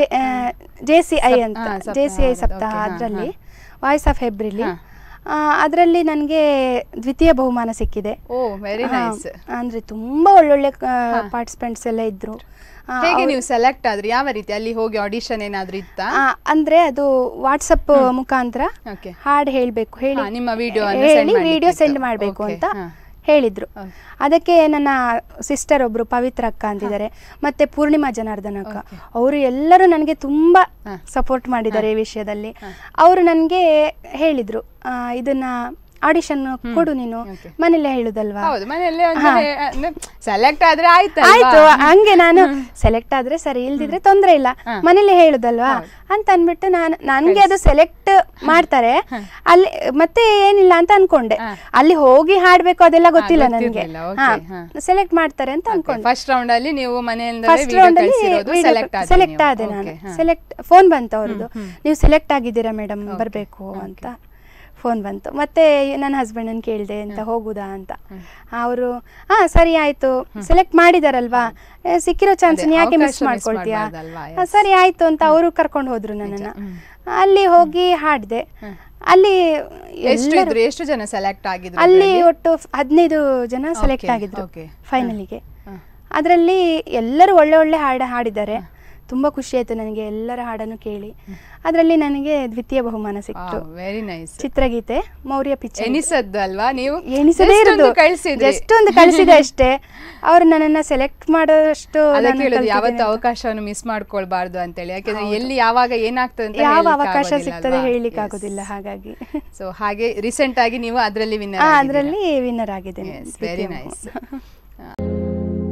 ಜೆ ಸಿ ಐ ಸಪ್- ಅಂತ ಹಾ, ಸಪ್ತಾಹ ಜೆ ಸಿ ಐ ಅದು, ಸಪ್ತಾಹ okay, ಹಾ, ಅದರಲ್ಲಿ ಹಾ. ವಾಯ್ಸ್ ಆಫ್ ಹೆಬ್ರಿಲಿ ಹಾ. ಅದರಲ್ಲಿ ನನಗೆ ದ್ವಿತೀಯ ಬಹುಮಾನ ಸಿಕ್ಕಿದೆ ಓ ವೆರಿ ಹಾ, ನೈಸ್ ಅಂದ್ರೆ ತುಂಬಾ ಒಳ್ಳೊಳ್ಳೆ ಪಾರ್ಟಿಸಿಪೆಂಟ್ಸ್ ಎಲ್ಲ ಇದ್ರು ಆ, ಹೇಗೆ ನೀವು ಸೆಲೆಕ್ಟ್ ಆದ್ರಿ ಯಾವ ರೀತಿ ಅಲ್ಲಿ ಹೋಗಿ ಆಡಿಷನ್ ಏನಾದ್ರೂ ಇತ್ತಾ ಆ, ಅಂದ್ರೆ ಅದು ವಾಟ್ಸಪ್ ಮುಖಾಂತರ ಓಕೆ ಹಾಡು ಹೇಳ್ಬೇಕು ಹೇಳಿ ಹಾ, ನಿಮ್ಮ video ಅನ್ನು send ಹೇಳಿ ವಿಡಿಯೋ ಮಾಡ್ಲಿಕ್ಕಿತ್ತು. ಸೆಂಡ್ ಮಾಡಬೇಕು Okay, ಅಂತ ಹಾ. ಹೇಳಿದ್ರು Okay. ಅದಕ್ಕೆ ನನ್ನ ಸಿಸ್ಟರ್ ಒಬ್ರು ಪವಿತ್ರ ಅಕ್ಕ ಅಂತಿದ್ದಾರೆ ಮತ್ತೆ ಪೂರ್ಣಿಮಾ ಜನಾರ್ದನ ಅಕ್ಕ ಅವರು ಎಲ್ಲರೂ ನನಗೆ ತುಂಬಾ ಸಪೋರ್ಟ್ ಮಾಡಿದ್ದಾರೆ ಈ ವಿಷಯದಲ್ಲಿ ಅವರು ನನಗೆ ಹೇಳಿದ್ರು ಆ, ಇದನ್ನ ಆಡಿಷನ್ ಕೊಡು ನೀನು Okay. ಮನೇಲೆ ಹೇಳುದಲ್ವಾ ಹೌದು ಮನೆಯಲ್ಲೇ ಒಂದು ಸೆಲೆಕ್ಟ್ ಆದ್ರೆ ಆಯ್ತು ಆಯ್ತು ಹಂಗೆ ನಾನು ಸೆಲೆಕ್ಟ್ ಆದ್ರೆ ಸರಿ ಇಲ್ದಿದ್ರೆ ತೊಂದ್ರೆ ಇಲ್ಲ ಮನೇಲಿ ಹೇಳುದಲ್ವಾ ಅಂತ ಅನ್ಬಿಟ್ಟು ನಾನು ನನ್ಗೆ ಅದು ಸೆಲೆಕ್ಟ್ ಮಾಡ್ತಾರೆ ಅಲ್ಲಿ ಮತ್ತೆ ಏನಿಲ್ಲ ಅಂತ ಅನ್ಕೊಂಡೆ ಅಲ್ಲಿ ಹೋಗಿ ಹಾಡ್ಬೇಕು ಅದೆಲ್ಲ ಗೊತ್ತಿಲ್ಲ ನನಗೆ ಗೊತ್ತಿರ್ಲಿಲ್ಲ, okay, ಹಾ. ಸೆಲೆಕ್ಟ್ ಮಾಡ್ತಾರೆ ಅಂತ ಅನ್ಕೊಂಡೆ ಫಸ್ಟ್ ರೌಂಡ್ ಅಲ್ಲಿ ನೀವು ಮನೆಯಿಂದ ಫಸ್ಟ್ ರೌಂಡ್ ಅಲ್ಲಿ ಸೆಲೆಕ್ಟ್ ಸೆಲೆಕ್ಟ್ ಆದೆ ನಾನು ಸೆಲೆಕ್ಟ್ ಫೋನ್ ಬಂತು ಅವ್ರದ್ದು ನೀವು ಸೆಲೆಕ್ಟ್ ಆಗಿದ್ದೀರಾ ಮೇಡಮ್ ಬರಬೇಕು ಅಂತ ಫೋನ್ ಬಂತು ಮತ್ತೆ ನನ್ನ ಹಸ್ಬೆಂಡನ್ನು ಕೇಳಿದೆ ಅಂತ ಹೋಗುದಾ ಅಂತ ಅವರು ಹಾ ಸರಿ ಆಯ್ತು ಸೆಲೆಕ್ಟ್ ಮಾಡಿದಾರಲ್ವಾ ಏ, ಸಿಕ್ಕಿರೋ ಚಾನ್ಸ್ ಅದೇ, ಯಾಕೆ ಅವಕಾಶ ಮಿಸ್ miss ಮಾಡ್ಕೊಳ್ತೀಯಾ ಮಾಡ್ಬಾರ್ದಲ್ವಾ? ಹಾ, ಸರಿ ಆಯ್ತು ಅಂತ ಅವರು ಕರ್ಕೊಂಡು ಹೋದ್ರು ನನ್ನನ್ನ ಅಲ್ಲಿ ಹೋಗಿ ಹಾಡಿದೆ ಅಲ್ಲಿ ಎಷ್ಟು ಎಲ್ಲರೂ- ಇದ್ರು ಎಷ್ಟು ಜನ ಸೆಲೆಕ್ಟ್ ಆಗಿದ್ರು ಅಲ್ಲಿ ಒಟ್ಟು ಹದಿನೈದು ಜನ ಸೆಲೆಕ್ಟ್ Okay, ಆಗಿದ್ರು okay. ಫೈನಲಿಗೆ ಅದರಲ್ಲಿ ಎಲ್ಲರೂ ಒಳ್ಳೆ ಒಳ್ಳೆ ಹಾಡು ಹಾಡಿದ್ದಾರೆ ತುಂಬ ಖುಷಿ ಆಯ್ತು ನನಗೆ ಎಲ್ಲರ ಹಾಡನ್ನು ಕೇಳಿ ಅದರಲ್ಲಿ ನನಗೆ ದ್ವಿತೀಯ ಬಹುಮಾನ ಸಿಕ್ತು ವೆರಿ ನೈಸ್ ಚಿತ್ರಗೀತೆ ಮೌರ್ಯ ಪಿಕ್ಚರ್ ಎನಿಸದ್ದು ಅಲ್ವಾ ನೀವು ಎಣಿಸದೇ Just ಇರೋದು ಒಂದು ಕಳ್ಸಿದ್ರಿ ಜಸ್ಟ್ ಒಂದು ಕಳಿಸಿದೆ ಅಷ್ಟೇ ಅವ್ರು ನನ್ನನ್ನ ಸೆಲೆಕ್ಟ್ ಮಾಡೋಷ್ಟು ಅದಕ್ಕೆ ನಾನು ಹೇಳುದು ಕಲ್ತಿದ್ದೀನಿ ಯಾವತ್ತು ಅಂತ. ಅವಕಾಶವನ್ನು ಮಿಸ್ ಮಾಡ್ಕೊಳ್ಬಾರ್ದು ಅಂತೇಳಿ ಯಾಕಂದ್ರೆ ಎಲ್ಲಿ ಯಾವಾಗ ಏನಾಗ್ತದೆ ಅಂತ ಯಾವ ಹೇಳ್ಲಿಕ್ಕೆ ಅವಕಾಶ ಆಗೋದಿಲ್ಲ ಸಿಗ್ತದೆ ಅಲ್ವಾ? ಹೇಳಲಿಕ್ಕೆ Yes. ಆಗೋದಿಲ್ಲ ಹಾಗಾಗಿ ಸೊ ಹಾಗೆ ರೀಸೆಂಟ್ ಆಗಿ ನೀವು ಅದರಲ್ಲಿ ವಿನ್ನರ್ ಆ, ಅದರಲ್ಲಿ ವಿನ್ನರ್ ಆಗಿದ್ದೇನೆ ವೆರಿ ದ್ವಿತೀಯ ನೈಸ್ ಬಹುಮಾನ.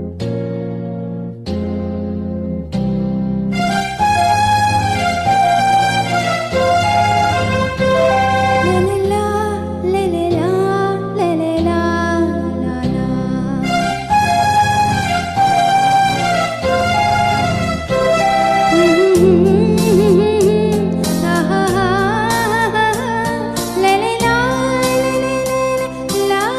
ಲಲಲಾ, ಲಲಲಾ, ಲಲಲಾ, ಲಾಲಾ. ಆಹಾಹಾ, ಲಲಲಾ, ಲಲಲಾ,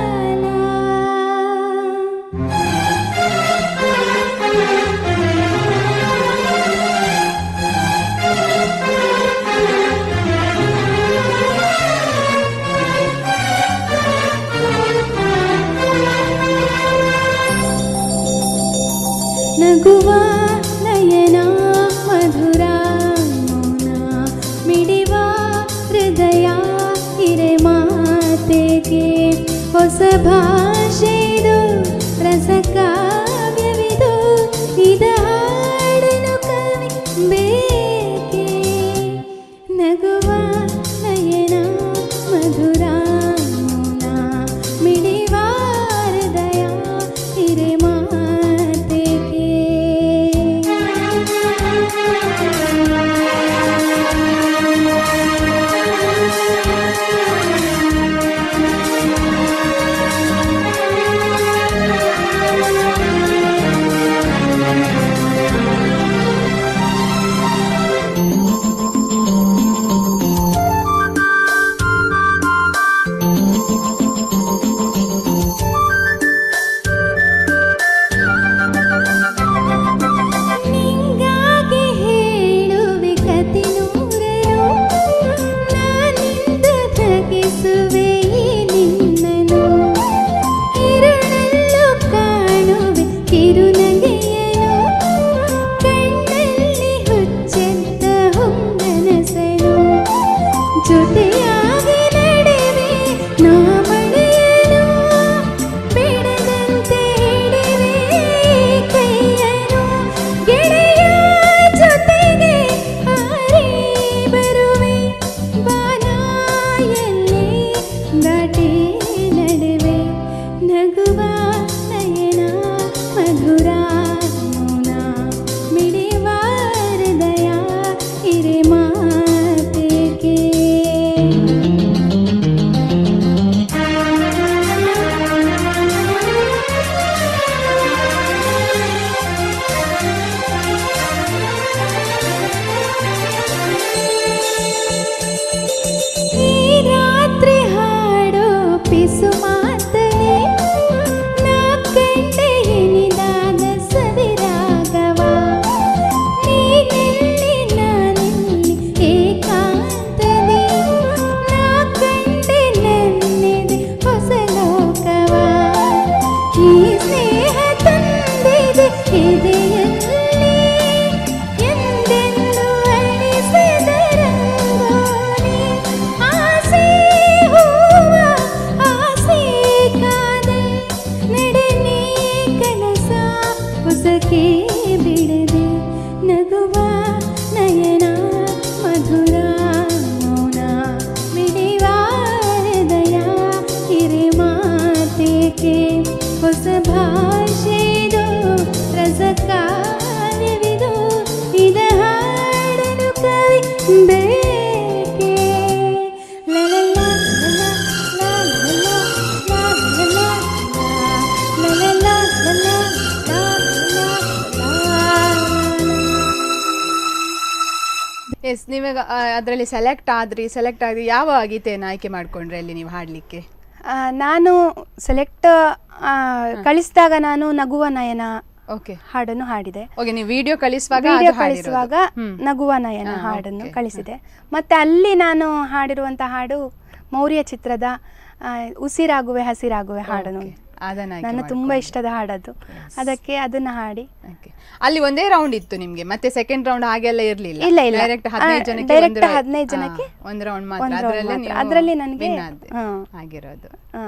ನಗುವ ನಯನ ಮಧುರ ಮೌನ ಮಿಡಿವ ಹೃದಯ ಹಿರೆ ಮಾತೆಗೆ ಹೊಸ ಭಾಷೆದು ರಸ ಕಾವ್ಯವಿದು ಇದ ಹಾಡನು ಕವಿ ಬೇಕೆ ನಗುವ ನಯನ ಮಧುರ ಮೌನ ಮಿಡಿವ ಹೃದಯ ಹಿರೆ ಮಾತೆಗೆ ಬೇಕೆ ಹೊಸ ಭಾಷೆದು ರಸಕಾಲವಿದು ಇದ ಹಾಡಲು ಕವಿ ಬೇಕೆ ಲಲಲ ಲಲಲ ಲಲಲ ಲಲಲ ಎಸ್ ನೀವಾಗ ಅದರಲ್ಲಿ ಸೆಲೆಕ್ಟ್ ಆದ್ರಿ ಸೆಲೆಕ್ಟ್ ಆದ್ರಿ ಯಾವ ಗೀತೆಯನ್ನು ಆಯ್ಕೆ ಮಾಡ್ಕೊಂಡ್ರೆ ಅಲ್ಲಿ ನೀವು ಹಾಡ್ಲಿಕ್ಕೆ ಆ, ನಾನು ಸೆಲೆಕ್ಟ್ ಕಳಿಸಿದಾಗ ನಾನು ನಗುವ ನಯನ ಓಕೆ ಹಾಡನ್ನು ಹಾಡಿದೆ ಓಕೆ ನೀವು ವಿಡಿಯೋ ಕಳಿಸುವಾಗ ವಿಡಿಯೋ ಅದು ಹಾಡಿರೋದು. ಕಳಿಸುವಾಗ ಹ್ಮ್. ನಗುವ ನಯನ ಹಾ, ಹಾಡನ್ನು okay. ಕಳಿಸಿದೆ ಮತ್ತೆ ಅಲ್ಲಿ ನಾನು ಹಾಡಿರುವಂತ ಹಾಡು ಮೌರ್ಯ ಚಿತ್ರದ ಆ, ಉಸಿರಾಗುವೆ ಹಸಿರಾಗುವೆ ಹಾಡನ್ನು Okay. ಅದನ್ನ ಆಯ್ಕೆ ನನ್ನ ತುಂಬಾ ಮಾಡ್ಕೊಂಡ್ರಿ. ಇಷ್ಟದ ಹಾಡದು ಅದಕ್ಕೆ ಅದನ್ನ ಹಾಡಿ Okay. ಅಲ್ಲಿ ಒಂದೇ ರೌಂಡ್ ಇತ್ತು ನಿಮ್ಗೆ ಮತ್ತೆ ಸೆಕೆಂಡ್ ರೌಂಡ್ ಹಾಗೆಲ್ಲ ಇರ್ಲಿಲ್ಲ ಇಲ್ಲ, ಇಲ್ಲ. ಡೈರೆಕ್ಟ್ ಹದಿನೈದು ಆ, ಜನಕ್ಕೆ direct ಒಂದು ರೌ- ಹದಿನೈದು ಹಾ, ಜನಕ್ಕೆ ಒಂದು ರೌಂಡ್ ಮಾತ್ರ ಒಂದು round ಅದರಲ್ಲೇ ಮಾತ್ರ. ನೀವು ಅದ್ರಲ್ಲಿ ನನಗೆ- win ಆದ್ರಿ. ಹಾ. ಆಗಿರೋದು ಆ,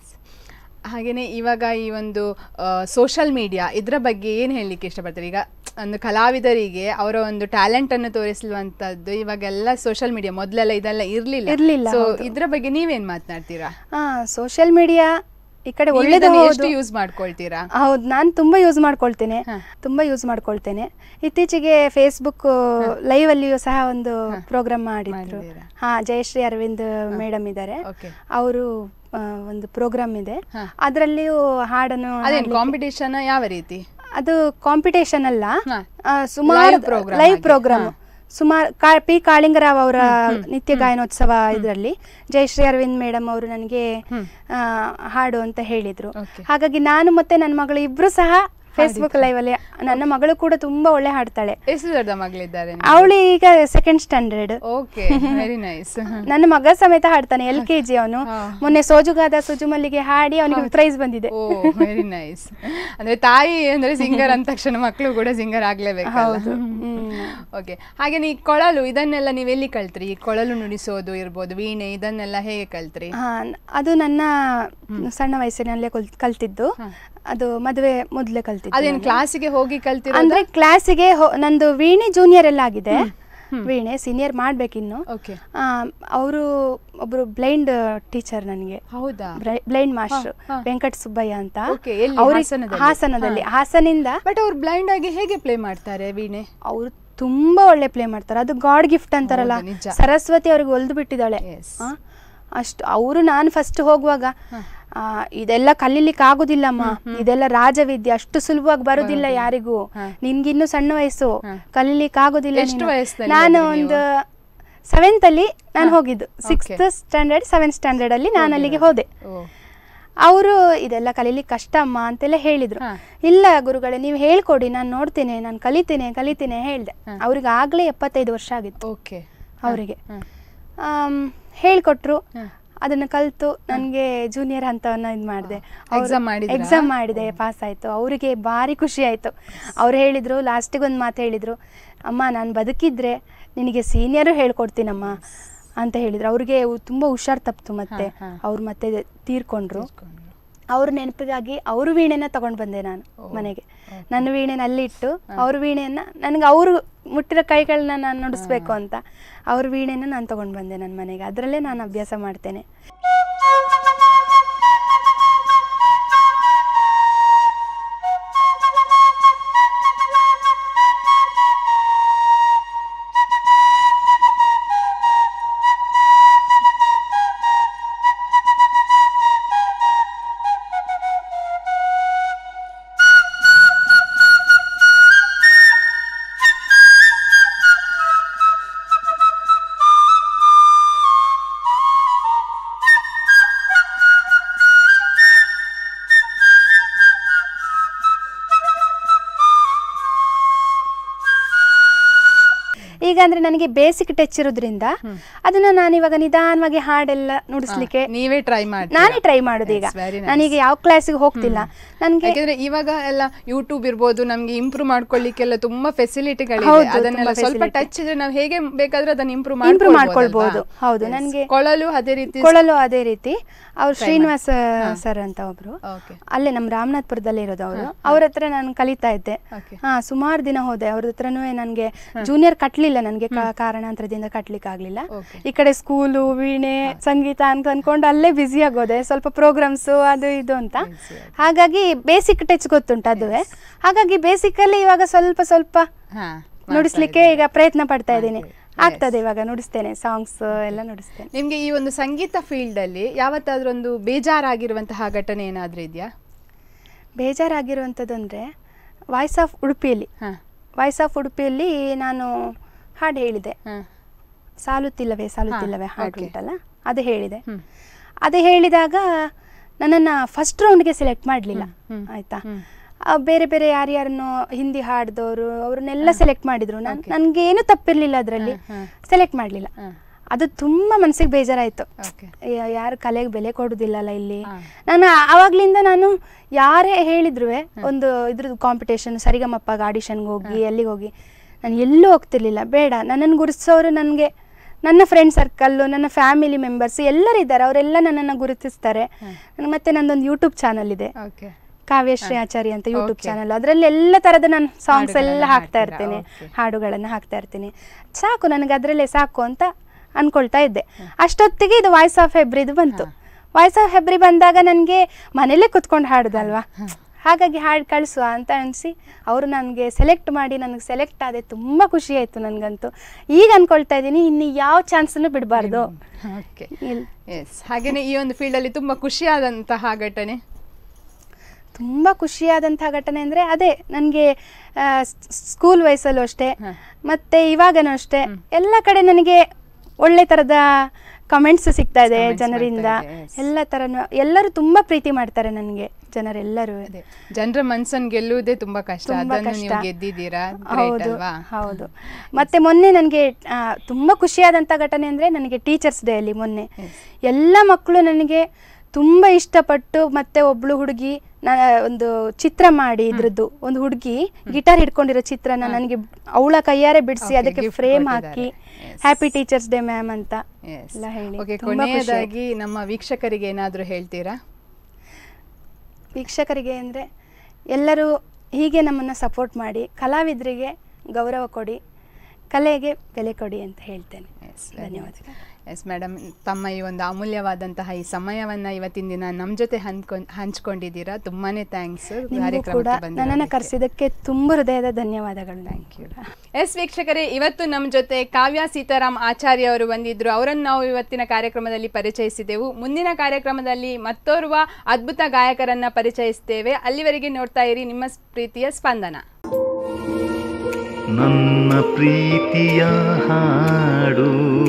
ಹಾಗೇನೆ ಇವಾಗ ಈ ಒಂದು ಸೋಷಲ್ ಮೀಡಿಯಾ ಇದರ ಬಗ್ಗೆ ಏನು ಹೇಳಲಿಕ್ಕೆ ಇಷ್ಟಪಡ್ತಾರೆ ಈಗ ಒಂದು ಕಲಾವಿದರಿಗೆ ಅವರ ಒಂದು ಟ್ಯಾಲೆಂಟ್ ಅನ್ನು ತೋರಿಸುವಂತದ್ದು ಇವಾಗೆಲ್ಲ ಸೋಷಲ್ ಮೀಡಿಯಾ ಮೊದಲೆಲ್ಲ ಇದೆಲ್ಲ ಇರ್ಲಿಲ್ಲ ಇರ್ಲಿಲ್ಲ, ಸೊ ಹೌದು. ಇದ್ರ ಬಗ್ಗೆ ನೀವೇನ್ ಮಾತನಾಡ್ತೀರಾ ಆ ಸೋಷಿಯಲ್ ಮೀಡಿಯಾ ಈ ಕಡೆ ನೀವು ಒಳ್ಳೇದು ಇದನ್ನ ಎಷ್ಟು ಹೌದು. ಯೂಸ್ ಮಾಡ್ಕೊಳ್ತೀರಾ ಹೌದು ನಾನು ತುಂಬಾ ಯೂಸ್ ಮಾಡ್ಕೊಳ್ತೇನೆ ಹಾ. ತುಂಬಾ ಯೂಸ್ ಮಾಡ್ಕೊಳ್ತೇನೆ ಇತ್ತೀಚೆಗೆ ಫೇಸ್ಬುಕ್ ಲೈವ್ ಅಲ್ಲಿಯೂ ಸಹ ಒಂದು ಪ್ರೋಗ್ರಾಮ್ ಮಾಡಿದ್ರು ಮಾಡಿದ್ದೀರಾ? ಹಾ ಜಯಶ್ರೀ ಅರವಿಂದ್ ಮೇಡಮ್ ಇದ್ದಾರೆ Okay. ಅವರು ಒಂದು ಪ್ರೋಗ್ರಾಮ್ ಇದೆ ಹಾ. ಅದರಲ್ಲಿಯೂ ಹಾಡನ್ನು ಅದೇನು ಹಾಡ್ಲಿಕ್ಕೆ- ಕಾಂಪಿಟೇಷನ್ ಯಾವ ರೀತಿ ಅದು ಕಾಂಪಿಟೇಷನ್ ಅಲ್ಲ ಹಾ. ಆ, ಸುಮಾರು Live program ಲೈವ್ ಹಾಗೆ. ಪ್ರೋಗ್ರಾಮ್ ಹಾ. ಸುಮಾರು ಕಾ ಪಿ ಕಾಳಿಂಗರಾವ್ ಅವರ ನಿತ್ಯ ಗಾಯನೋತ್ಸವ ಇದರಲ್ಲಿ ಜಯಶ್ರೀ ಅರವಿಂದ್ ಮೇಡಮ್ ಅವರು ನನಗೆ ಆ, ಹಾಡು ಅಂತ ಹೇಳಿದ್ರು Okay. ಹಾಗಾಗಿ ನಾನು ಮತ್ತೆ ನನ್ನ ಮಗಳು ಇಬ್ರು ಸಹ ಫೇಸ್ಬುಕ್ ಲೈವ್ ಅಲ್ಲಿ ನನ್ನ ಮಗಳು ಕೂಡ ತುಂಬಾ ಒಳ್ಳೆ ಹಾಡ್ತಾಳೆ ಎಷ್ಟು ದೊಡ್ಡ ಮಗಳಿದ್ದಾರೆ ಅವಳು ಈಗ second standard okay very nice ನನ್ನ ಮಗ ಸಮೇತ ಹಾಡ್ತಾನೆ ಎಲ್ ಕೆ ಜಿ ಅವನು ಹಾ. ಮೊನ್ನೆ ಸೋಜುಗಾದ ಸುಜುಮಲ್ಲಿಗೆ ಹಾಡಿ ಅವನಿಗೆ ಪ್ರೈಸ್ ಬಂದಿದೆ ಓ ವೆರಿ ನೈಸ್ ಅಂದ್ರೆ ತಾಯಿ ಅಂದ್ರೆ ಸಿಂಗರ್ ಅಂದ ತಕ್ಷಣ ಮಕ್ಕಳು ಕೂಡ ಸಿಂಗರ್ ಆಗ್ಲೇಬೇಕು ಹೌದು. ಹ್ಮ್. ಓಕೆ ಹಾಗೆ ಈ ಕೊಳಲು ಇದನ್ನೆಲ್ಲ ನೀವು ಎಲ್ಲಿ ಕಲ್ತ್ರಿ ಈ ಕೊಳಲು ನುಡಿಸೋದು ಇರ್ಬೋದು ವೀಣೆ ಇದನ್ನೆಲ್ಲ ಹೇಗೆ ಕಲ್ತ್ರಿ ಹಾ, ನ- ಅದು ನನ್ನ ಸಣ್ಣ ವಯಸ್ಸಿನಲ್ಲೇ ಕಲ್- ಕಲ್ತಿದ್ದು ಅದು ಮದುವೆ ಮೊದಲೇ ಕಲ್ತಿದ್ದು ಅದೇನು ನಾನು. ಕ್ಲಾಸಿಗೆ ಹೋಗಿ ಕಲ್ತಿರೋ ಅಂದ್ರೆ ಕ್ಲಾಸಿಗೆ ಹೋ- ನಂದು ವೀಣೆ ಜೂನಿಯರ್ ಎಲ್ಲ ಆಗಿದೆ ವೀಣೆ ಸೀನಿಯರ್ ಮಾಡ್ಬೇಕಿನ್ನು ಓಕೆ ಅವರು ಒಬ್ರು ಬ್ಲೈಂಡ್ ಟೀಚರ್ ನನಗೆ ಹೌದಾ ಬ್ಲೈಂಡ್ ಮಾಸ್ಟರ್ ಹಾ. ವೆಂಕಟ್ ಸುಬ್ಬಯ್ಯ ಅಂತ Okay, ಎಲ್ಲಿ? ಅವ್ರಿಗೆ- ಹಾಸನದಲ್ಲಿ? ಹಾಸನದಲ್ಲಿ ಹಾಸನಿಂದ ಬಟ್ ಅವ್ರು ಬ್ಲೈಂಡ್ ಆಗಿ ಹೇಗೆ ಪ್ಲೇ ಮಾಡ್ತಾರೆ ವೀಣೆ ಅವರು ತುಂಬಾ ಒಳ್ಳೆ ಪ್ಲೇ ಮಾಡ್ತಾರೆ ಅದು ಗಾಡ್ ಗಿಫ್ಟ್ ಅಂತಾರಲ್ಲ ಹೌದು, ನಿಜ. ಸರಸ್ವತಿ ಅವ್ರಿಗೆ ಒಲ್ದು ಬಿಟ್ಟಿದ್ದಾಳೆ Yes. ಆ, ಅಷ್ಟು ಅವರು ನಾನು ಫಸ್ಟ್ ಹೋಗುವಾಗ ಆ, ಇದೆಲ್ಲ ಕಲೀಲಿಕ್ಕೆ ಆಗುದಿಲ್ಲಮ್ಮ ಇದೆಲ್ಲ ರಾಜವಿದ್ಯೆ ಅಷ್ಟು ಸುಲಭವಾಗಿ ಬರುದಿಲ್ಲ ಯಾರಿಗೂ ನಿನ್ಗಿನ್ನು ಸಣ್ಣ ವಯಸ್ಸು ಕಲೀಲಿಕ್ಕೆ ಆಗುದಿಲ್ಲ ಎಷ್ಟು ನೀನು. ವಯಸ್ಸಿನಲ್ಲಿ ನಾನು ಹೋದ್ರಿ ಒಂದು ಸೆವೆಂತ್ ಅಲ್ಲಿ ನಾನು ಹೋಗಿದ್ದು ಸಿಕ್ಸ್ತ್ ಸ್ಟ್ಯಾಂಡರ್ಡ್ ಸೆವೆಂತ್ ಸ್ಟ್ಯಾಂಡರ್ಡ್ ಅಲ್ಲಿ ನಾನು ಅಲ್ಲಿಗೆ ಹೋದೆ ಓ ಅವರು ಇದೆಲ್ಲ ಕಲೀಲಿಕ್ಕೆ ಕಷ್ಟ ಅಮ್ಮ ಅಂತೆಲ್ಲ ಹೇಳಿದ್ರು ಹಾ. ಇಲ್ಲ ಗುರುಗಳೇ ನೀವು ಹೇಳ್ಕೊಡಿ ನಾನು ನೋಡ್ತೇನೆ ನಾನು ಕಲಿತೇನೆ ಕಲಿತೇನೆ ಹೇಳ್ದೆ ಅವ್ರಿಗೆ ಆಗ್ಲೇ ಎಪ್ಪತ್ತೈದು ವರ್ಷ ಆಗಿತ್ತು ಓಕೆ ಅವರಿಗೆ ಹೇಳ್ಕೊಟ್ರು ಹಾ. ಅದನ್ನ ಕಲ್ತು ನನಗೆ ಜೂನಿಯರ್ ಹಂತವನ್ನ ಇದು ಮಾಡಿದೆ Exam ಮಾಡಿದ್ರಾ? ಎಕ್ಸಾಮ್ ಮಾಡಿದೆ ಪಾಸ್ ಆಯ್ತು ಅವರಿಗೆ ಭಾರಿ ಖುಷಿ ಆಯ್ತು ಅವ್ರು ಹೇಳಿದ್ರು ಲಾಸ್ಟಿಗೆ ಒಂದು ಮಾತು ಹೇಳಿದ್ರು ಅಮ್ಮ ನಾನು ಬದುಕಿದ್ರೆ ನಿನಗೆ ಸೀನಿಯರು ಹೇಳ್ಕೊಡ್ತೀನಮ್ಮ ಅಂತ ಹೇಳಿದ್ರು ಅವ್ರಿಗೆ ಉ- ತುಂಬಾ ಹುಷಾರ್ ತಪ್ಪಿತು ಮತ್ತೆ ಹಾ, ಹಾ. ಅವ್ರು ಮತ್ತೆ ತೀರ್ಕೊಂಡ್ರು ಅವ್ರ ನೆನಪಿಗಾಗಿ ಅವ್ರ ವೀಣೆನ ತಗೊಂಡು ಬಂದೆ ನಾನು ಮನೆಗೆ ನನ್ನ ವೀಣೆನ ಅಲ್ಲಿ ಇಟ್ಟು ಅವ್ರ ವೀಣೆಯನ್ನ ನನಗೆ ಅವರು ಮುಟ್ಟಿರೋ ಕೈಗಳನ್ನ ನಾನು ನುಡಿಸ್ಬೇಕು ಅಂತ ಅವ್ರ ವೀಣೆನ ನಾನು ತಗೊಂಡು ಬಂದೆ ನನ್ನ ಮನೆಗೆ ಅದರಲ್ಲೇ ನಾನು ಅಭ್ಯಾಸ ಮಾಡ್ತೇನೆ ಈಗ ಅಂದ್ರೆ ನನಗೆ ಬೇಸಿಕ್ ಟಚ್ ಇರೋದ್ರಿಂದ ಅದನ್ನ ನಾನು ಇವಾಗ ನಿಧಾನವಾಗಿ ಹಾಡೆಲ್ಲ ನುಡಿಸ್ಲಿಕ್ಕೆ ನೀವೇ ಟ್ರೈ ಮಾಡಿ ನಾನೇ ಟ್ರೈ ಮಾಡುದು ಈಗ Yes, very nice. ನಾನೀಗ ಯಾವ ಕ್ಲಾಸಿಗೆ ಹೋಗ್ತಿಲ್ಲ ನನಗೆ ಯಾಕೆಂದ್ರೆ ಇವಾಗ ಎಲ್ಲ ಯೂಟ್ಯೂಬ್ ಇರ್ಬೋದು ನಮ್ಗೆ ಇಂಪ್ರೂವ್ ಮಾಡ್ಕೊಳ್ಳಿಕ್ಕೆಲ್ಲ ತುಂಬಾ ಫೆಸಿಲಿಟಿಗಳಿವೆ ಹೌದು, ಅದನ್ನೆಲ್ಲ ತುಂಬಾ ಸ್ವಲ್ಪ facility. ಟಚ್ ಇದ್ರೆ ನಾವು ಹೇಗೆ ಬೇಕಾದ್ರೆ ಅದನ್ನ ಇಂಪ್ರೂವ್ Improve ಮಾಡ್ಕೊಳ್ಬೋದು. ಹೌದು, ನನ್ಗೆ- ಕೊಳಲು ಅದೇ ರೀತಿ ಕೊಳಲು ಅದೇ ರೀತಿ ಅವ್ರು ಶ್ರೀನಿವಾಸ ಸರ್ ಅಂತ ಒಬ್ರು ಓಕೆ ಅಲ್ಲೇ ನಮ್ಮ ರಾಮನಾಥ್ಪುರದಲ್ಲೇ ಇರೋದು ಅವರು ಅವ್ರ ಹತ್ರ ನಾನು ಕಲಿತಾ ಇದ್ದೆ Okay. ಹಾ ಸುಮಾರು ದಿನ ಹೋದೆ ಅವ್ರ ಹತ್ರನೂ ನನಗೆ ಜೂನಿಯರ್ ಕಟ್ಲಿಲ್ಲ ನನಗೆ ಕಾರಣಾಂತರದಿಂದ ಕಟ್ಲಿಕ್ಕೆ ಆಗ್ಲಿಲ್ಲ Okay. ಈ ಕಡೆ ಸ್ಕೂಲು ವೀಣೆ ಸಂಗೀತ ಅಂತ ಅನ್ಕೊಂಡು ಅಲ್ಲೇ ಬ್ಯುಸಿ ಆಗೋದೆ ಸ್ವಲ್ಪ ಪ್ರೋಗ್ರಾಮ್ಸು ಅದು ಇದು ಅಂತ ಹಾಗಾಗಿ ಬೇಸಿಕ್ ಟಚ್ ಗೊತ್ತುಂಟು ಅದುವೇ ಹಾಗಾಗಿ ಬೇಸಿಕಲ್ಲಿ ಇವಾಗ ಸ್ವಲ್ಪ ಸ್ವಲ್ಪ ಹಾ ನುಡಿಸ್ಲಿಕ್ಕೆ ಈಗ ಪ್ರಯತ್ನ ಪಡ್ತಾ ಇದ್ದೀನಿ ಆಗ್ತದೆ ಇವಾಗ ನುಡಿಸ್ತೇನೆ ಸಾಂಗ್ಸ್ ಎಲ್ಲ ನುಡಿಸ್ತೇನೆ ನಿಮ್ಗೆ ಈ ಒಂದು ಸಂಗೀತ ಫೀಲ್ಡ್ ಅಲ್ಲಿ ಯಾವತ್ತಾದ್ರೂ ಒಂದು ಬೇಜಾರಾಗಿರುವಂತಹ ಘಟನೆ ಏನಾದ್ರೂ ಇದೆಯಾ ಬೇಜಾರಾಗಿರುವಂಥದ್ದು ಅಂದರೆ ವಾಯ್ಸ್ ಆಫ್ ಉಡುಪಿಯಲ್ಲಿ ಹಾ ವಾಯ್ಸ್ ಆಫ್ ಉಡುಪಿಯಲ್ಲಿ ನಾನು ಹಾಡು ಹೇಳಿದೆ ಹಾ ಸಾಲುತ್ತಿಲ್ಲವೇ ಸಾಲುತ್ತಿಲ್ಲವೇ ಹಾ, ಹಾಡು okay. ಉಂಟಲ್ಲ ಅದು ಹೇಳಿದೆ ಹ್ಮ್. ಅದು ಹೇಳಿದಾಗ ನನ್ನನ್ನು ಫಸ್ಟ್ ರೌಂಡ್ಗೆ ಸೆಲೆಕ್ಟ್ ಮಾಡಲಿಲ್ಲ ಹ್ಮ್. ಆಯ್ತಾ ಹ್ಮ್. ಆ, ಬೇರೆ ಬೇರೆ ಯಾರ್ಯಾರನ್ನು ಹಿಂದಿ ಹಾಡ್ದವರು ಅವ್ರನ್ನೆಲ್ಲ ಸೆಲೆಕ್ಟ್ ಮಾಡಿದ್ರು ನಾನು ನನಗೆ ಏನು ತಪ್ಪಿರಲಿಲ್ಲ ಅದರಲ್ಲಿ ಹಾ, ಸೆಲೆಕ್ಟ್ ಮಾಡಲಿಲ್ಲ ಹಾ. ಅದು ತುಂಬ ಮನಸ್ಸಿಗೆ ಬೇಜಾರಾಯಿತು ಓಕೆ ಯಾರು ಕಲೆಗೆ ಬೆಲೆ ಕೊಡುದಿಲ್ಲಲ್ಲ ಇಲ್ಲಿ ಹಾ. ನಾನು ಆವಾಗ್ಲಿಂದ ನಾನು ಯಾರೇ ಹೇಳಿದ್ರು ಒಂದು ಇದ್ರದ್ದು ಕಾಂಪಿಟೇಷನ್ ಸರಿಗಮಪ್ಪಗೆ ಆಡಿಷನ್ಗೆ ಹೋಗಿ ಎಲ್ಲಿಗೆ ಹೋಗಿ ನಾನು ಎಲ್ಲೂ ಹೋಗ್ತಿರ್ಲಿಲ್ಲ ಬೇಡ ನನ್ನನ್ನು ಗುರುತಿಸೋರು ನನಗೆ ನನ್ನ ಫ್ರೆಂಡ್ ಸರ್ಕಲ್ಲು ನನ್ನ ಫ್ಯಾಮಿಲಿ ಮೆಂಬರ್ಸ್ ಎಲ್ಲರೂ ಇದ್ದಾರೆ ಅವರೆಲ್ಲ ನನ್ನನ್ನು ಗುರುತಿಸ್ತಾರೆ ನನಗೆ ಮತ್ತೆ ನಂದೊಂದು ಯೂಟ್ಯೂಬ್ ಚಾನಲ್ ಇದೆ ಓಕೆ ಕಾವ್ಯಶ್ರೀ ಆಚಾರ್ಯ ಅಂತ ಯೂಟ್ಯೂಬ್ Okay. ಚಾನಲ್ ಅದರಲ್ಲಿ ಎಲ್ಲ ಥರದ ನಾನು ಸಾಂಗ್ಸ್ ಎಲ್ಲ ಹಾಡುಗಳನ್ನ ಹಾಕ್ತಾ ಹಾಡ್ತೀರಾ? ಇರ್ತೇನೆ Okay. ಹಾಡುಗಳನ್ನು ಹಾಕ್ತಾ ಇರ್ತೀನಿ ಸಾಕು ನನಗೆ ಅದರಲ್ಲೇ ಸಾಕು ಅಂತ ಅನ್ಕೊಳ್ತಾ ಇದ್ದೆ ಅಷ್ಟೊತ್ತಿಗೆ ಇದು ವಾಯ್ಸ್ ಆಫ್ ಹೆಬ್ರಿದು ಬಂತು ವಾಯ್ಸ್ ಆಫ್ ಹೆಬ್ರಿ ಬಂದಾಗ ನನಗೆ ಮನೇಲೇ ಕುತ್ಕೊಂಡು ಹಾಡುದಲ್ವಾ ಹಾಗಾಗಿ ಹಾಡು ಕಳಿಸುವ ಅಂತ ಅನಿಸಿ ಅವರು ನನಗೆ ಸೆಲೆಕ್ಟ್ ಮಾಡಿ ನನಗೆ ಸೆಲೆಕ್ಟ್ ಆದೆ ತುಂಬ ಖುಷಿ ಆಯಿತು ನನಗಂತೂ ಈಗ ಅನ್ಕೊಳ್ತಾ ಇದ್ದೀನಿ ಇನ್ನು ಯಾವ ಚಾನ್ಸನ್ನು ಬಿಡಬಾರ್ದು ಓಕೆ ಎಸ್ ಹಾಗೇನೆ ಈ ಒಂದು ಫೀಲ್ಡ್ ಅಲ್ಲಿ ತುಂಬಾ ಖುಷಿಯಾದಂತಹ ಘಟನೆ ತುಂಬ ಖುಷಿಯಾದಂಥ ಘಟನೆ ಅಂದರೆ ಅದೇ ನನಗೆ ಸ್ಕೂಲ್ ವಯಸ್ಸಲ್ಲೂ ಅಷ್ಟೇ ಹ. ಮತ್ತು ಇವಾಗನೂ ಅಷ್ಟೇ ಎಲ್ಲ ಕಡೆ ನನಗೆ ಒಳ್ಳೆ ಥರದ ಕಮೆಂಟ್ಸ್ ಸಿಗ್ತಾ ಇದೆ Comments ಜನರಿಂದ ಬರ್ತಾ ಇದೆ, yes. ಎಲ್ಲ ಥರನೂ ಎಲ್ಲರೂ ತುಂಬ ಪ್ರೀತಿ ಮಾಡ್ತಾರೆ ನನಗೆ ಜನರೆಲ್ಲರೂ ಅದೇ ಜನರ ಮನ್ಸನ್ ಗೆಲ್ಲುವುದೇ ತುಂಬಾ ಕಷ್ಟ ತುಂಬಾ ಅದನ್ನು ನೀವು ಕಷ್ಟ. ಗೆದ್ದಿದ್ದೀರಾ Great ಹೌದು ಅಲ್ವಾ ಹೌದು ಮತ್ತೆ ಮೊನ್ನೆ ನನಗೆ ತುಂಬ ಖುಷಿಯಾದಂಥ ಘಟನೆ ಅಂದರೆ ನನಗೆ ಟೀಚರ್ಸ್ ಡೇ ಅಲ್ಲಿ ಮೊನ್ನೆ ಎಲ್ಲ ಮಕ್ಕಳು ನನಗೆ ತುಂಬ ಇಷ್ಟಪಟ್ಟು ಮತ್ತೆ ಒಬ್ಳು ಹುಡುಗಿ ಒಂದು ಚಿತ್ರ ಮಾಡಿ ಇದ್ರದ್ದು ಒಂದು ಹುಡುಗಿ ಗಿಟಾರ್ ಹಿಡ್ಕೊಂಡಿರೋ ಚಿತ್ರನ ನನಗೆ ಅವಳ ಕೈಯಾರೆ ಬಿಡಿಸಿ Okay, ಅದಕ್ಕೆ gift ಫ್ರೇಮ್ ಕೊಟ್ಟಿದ್ದಾರೆ. ಹಾಕಿ Yes. Happy teachers day ma'am ಅಂತ Yes. ಎಲ್ಲ ಹೇಳಿ Okay, ತುಂಬಾ ಖುಷಿ ಆಯ್ತು. ಕೊನೆಯದಾಗಿ ನಮ್ಮ ವೀಕ್ಷಕರಿಗೆ ಏನಾದ್ರೂ ಹೇಳ್ತೀರಾ ವೀಕ್ಷಕರಿಗೆ ಅಂದರೆ ಎಲ್ಲರೂ ಹೀಗೆ ನಮ್ಮನ್ನು ಸಪೋರ್ಟ್ ಮಾಡಿ ಕಲಾವಿದರಿಗೆ ಗೌರವ ಕೊಡಿ ಕಲೆಗೆ ಬೆಲೆ ಕೊಡಿ ಅಂತ ಹೇಳ್ತೇನೆ ಧನ್ಯವಾದಗಳು ಎಸ್ ಮೇಡಮ್ ತಮ್ಮ ಈ ಒಂದು ಅಮೂಲ್ಯವಾದಂತಹ ಈ ಸಮಯವನ್ನ ಇವತ್ತಿನ ದಿನ ನಮ್ಮ ಜೊತೆ ಹಂಚ್ಕೊಂಡ್ ಹಂಚ್ಕೊಂಡಿದ್ದೀರಾ ತುಂಬಾನೇ ಥ್ಯಾಂಕ್ಸ್ ನಿಮಗೂ ಕೂಡ ನನ್ನನ್ನು ಕರೆಸಿದ್ದಕ್ಕೆ ತುಂಬ ಹೃದಯದ ಧನ್ಯವಾದಗಳು ಥ್ಯಾಂಕ್ ಯು ಎಸ್ ವೀಕ್ಷಕರೇ ಇವತ್ತು ನಮ್ಮ ಜೊತೆ ಕಾವ್ಯ ಸೀತಾರಾಮ್ ಆಚಾರ್ಯ ಅವರು ಬಂದಿದ್ರು ಅವರನ್ನು ನಾವು ಇವತ್ತಿನ ಕಾರ್ಯಕ್ರಮದಲ್ಲಿ ಪರಿಚಯಿಸಿದೆವು ಮುಂದಿನ ಕಾರ್ಯಕ್ರಮದಲ್ಲಿ ಮತ್ತೋರ್ವ ಅದ್ಭುತ ಗಾಯಕರನ್ನ ಪರಿಚಯಿಸ್ತೇವೆ ಅಲ್ಲಿವರೆಗೆ ನೋಡ್ತಾ ಇರಿ ನಿಮ್ಮ ಸ್- ಪ್ರೀತಿಯ ಸ್ಪಂದನ ನನ್ನ ಪ್ರೀತಿಯ ಹಾಡು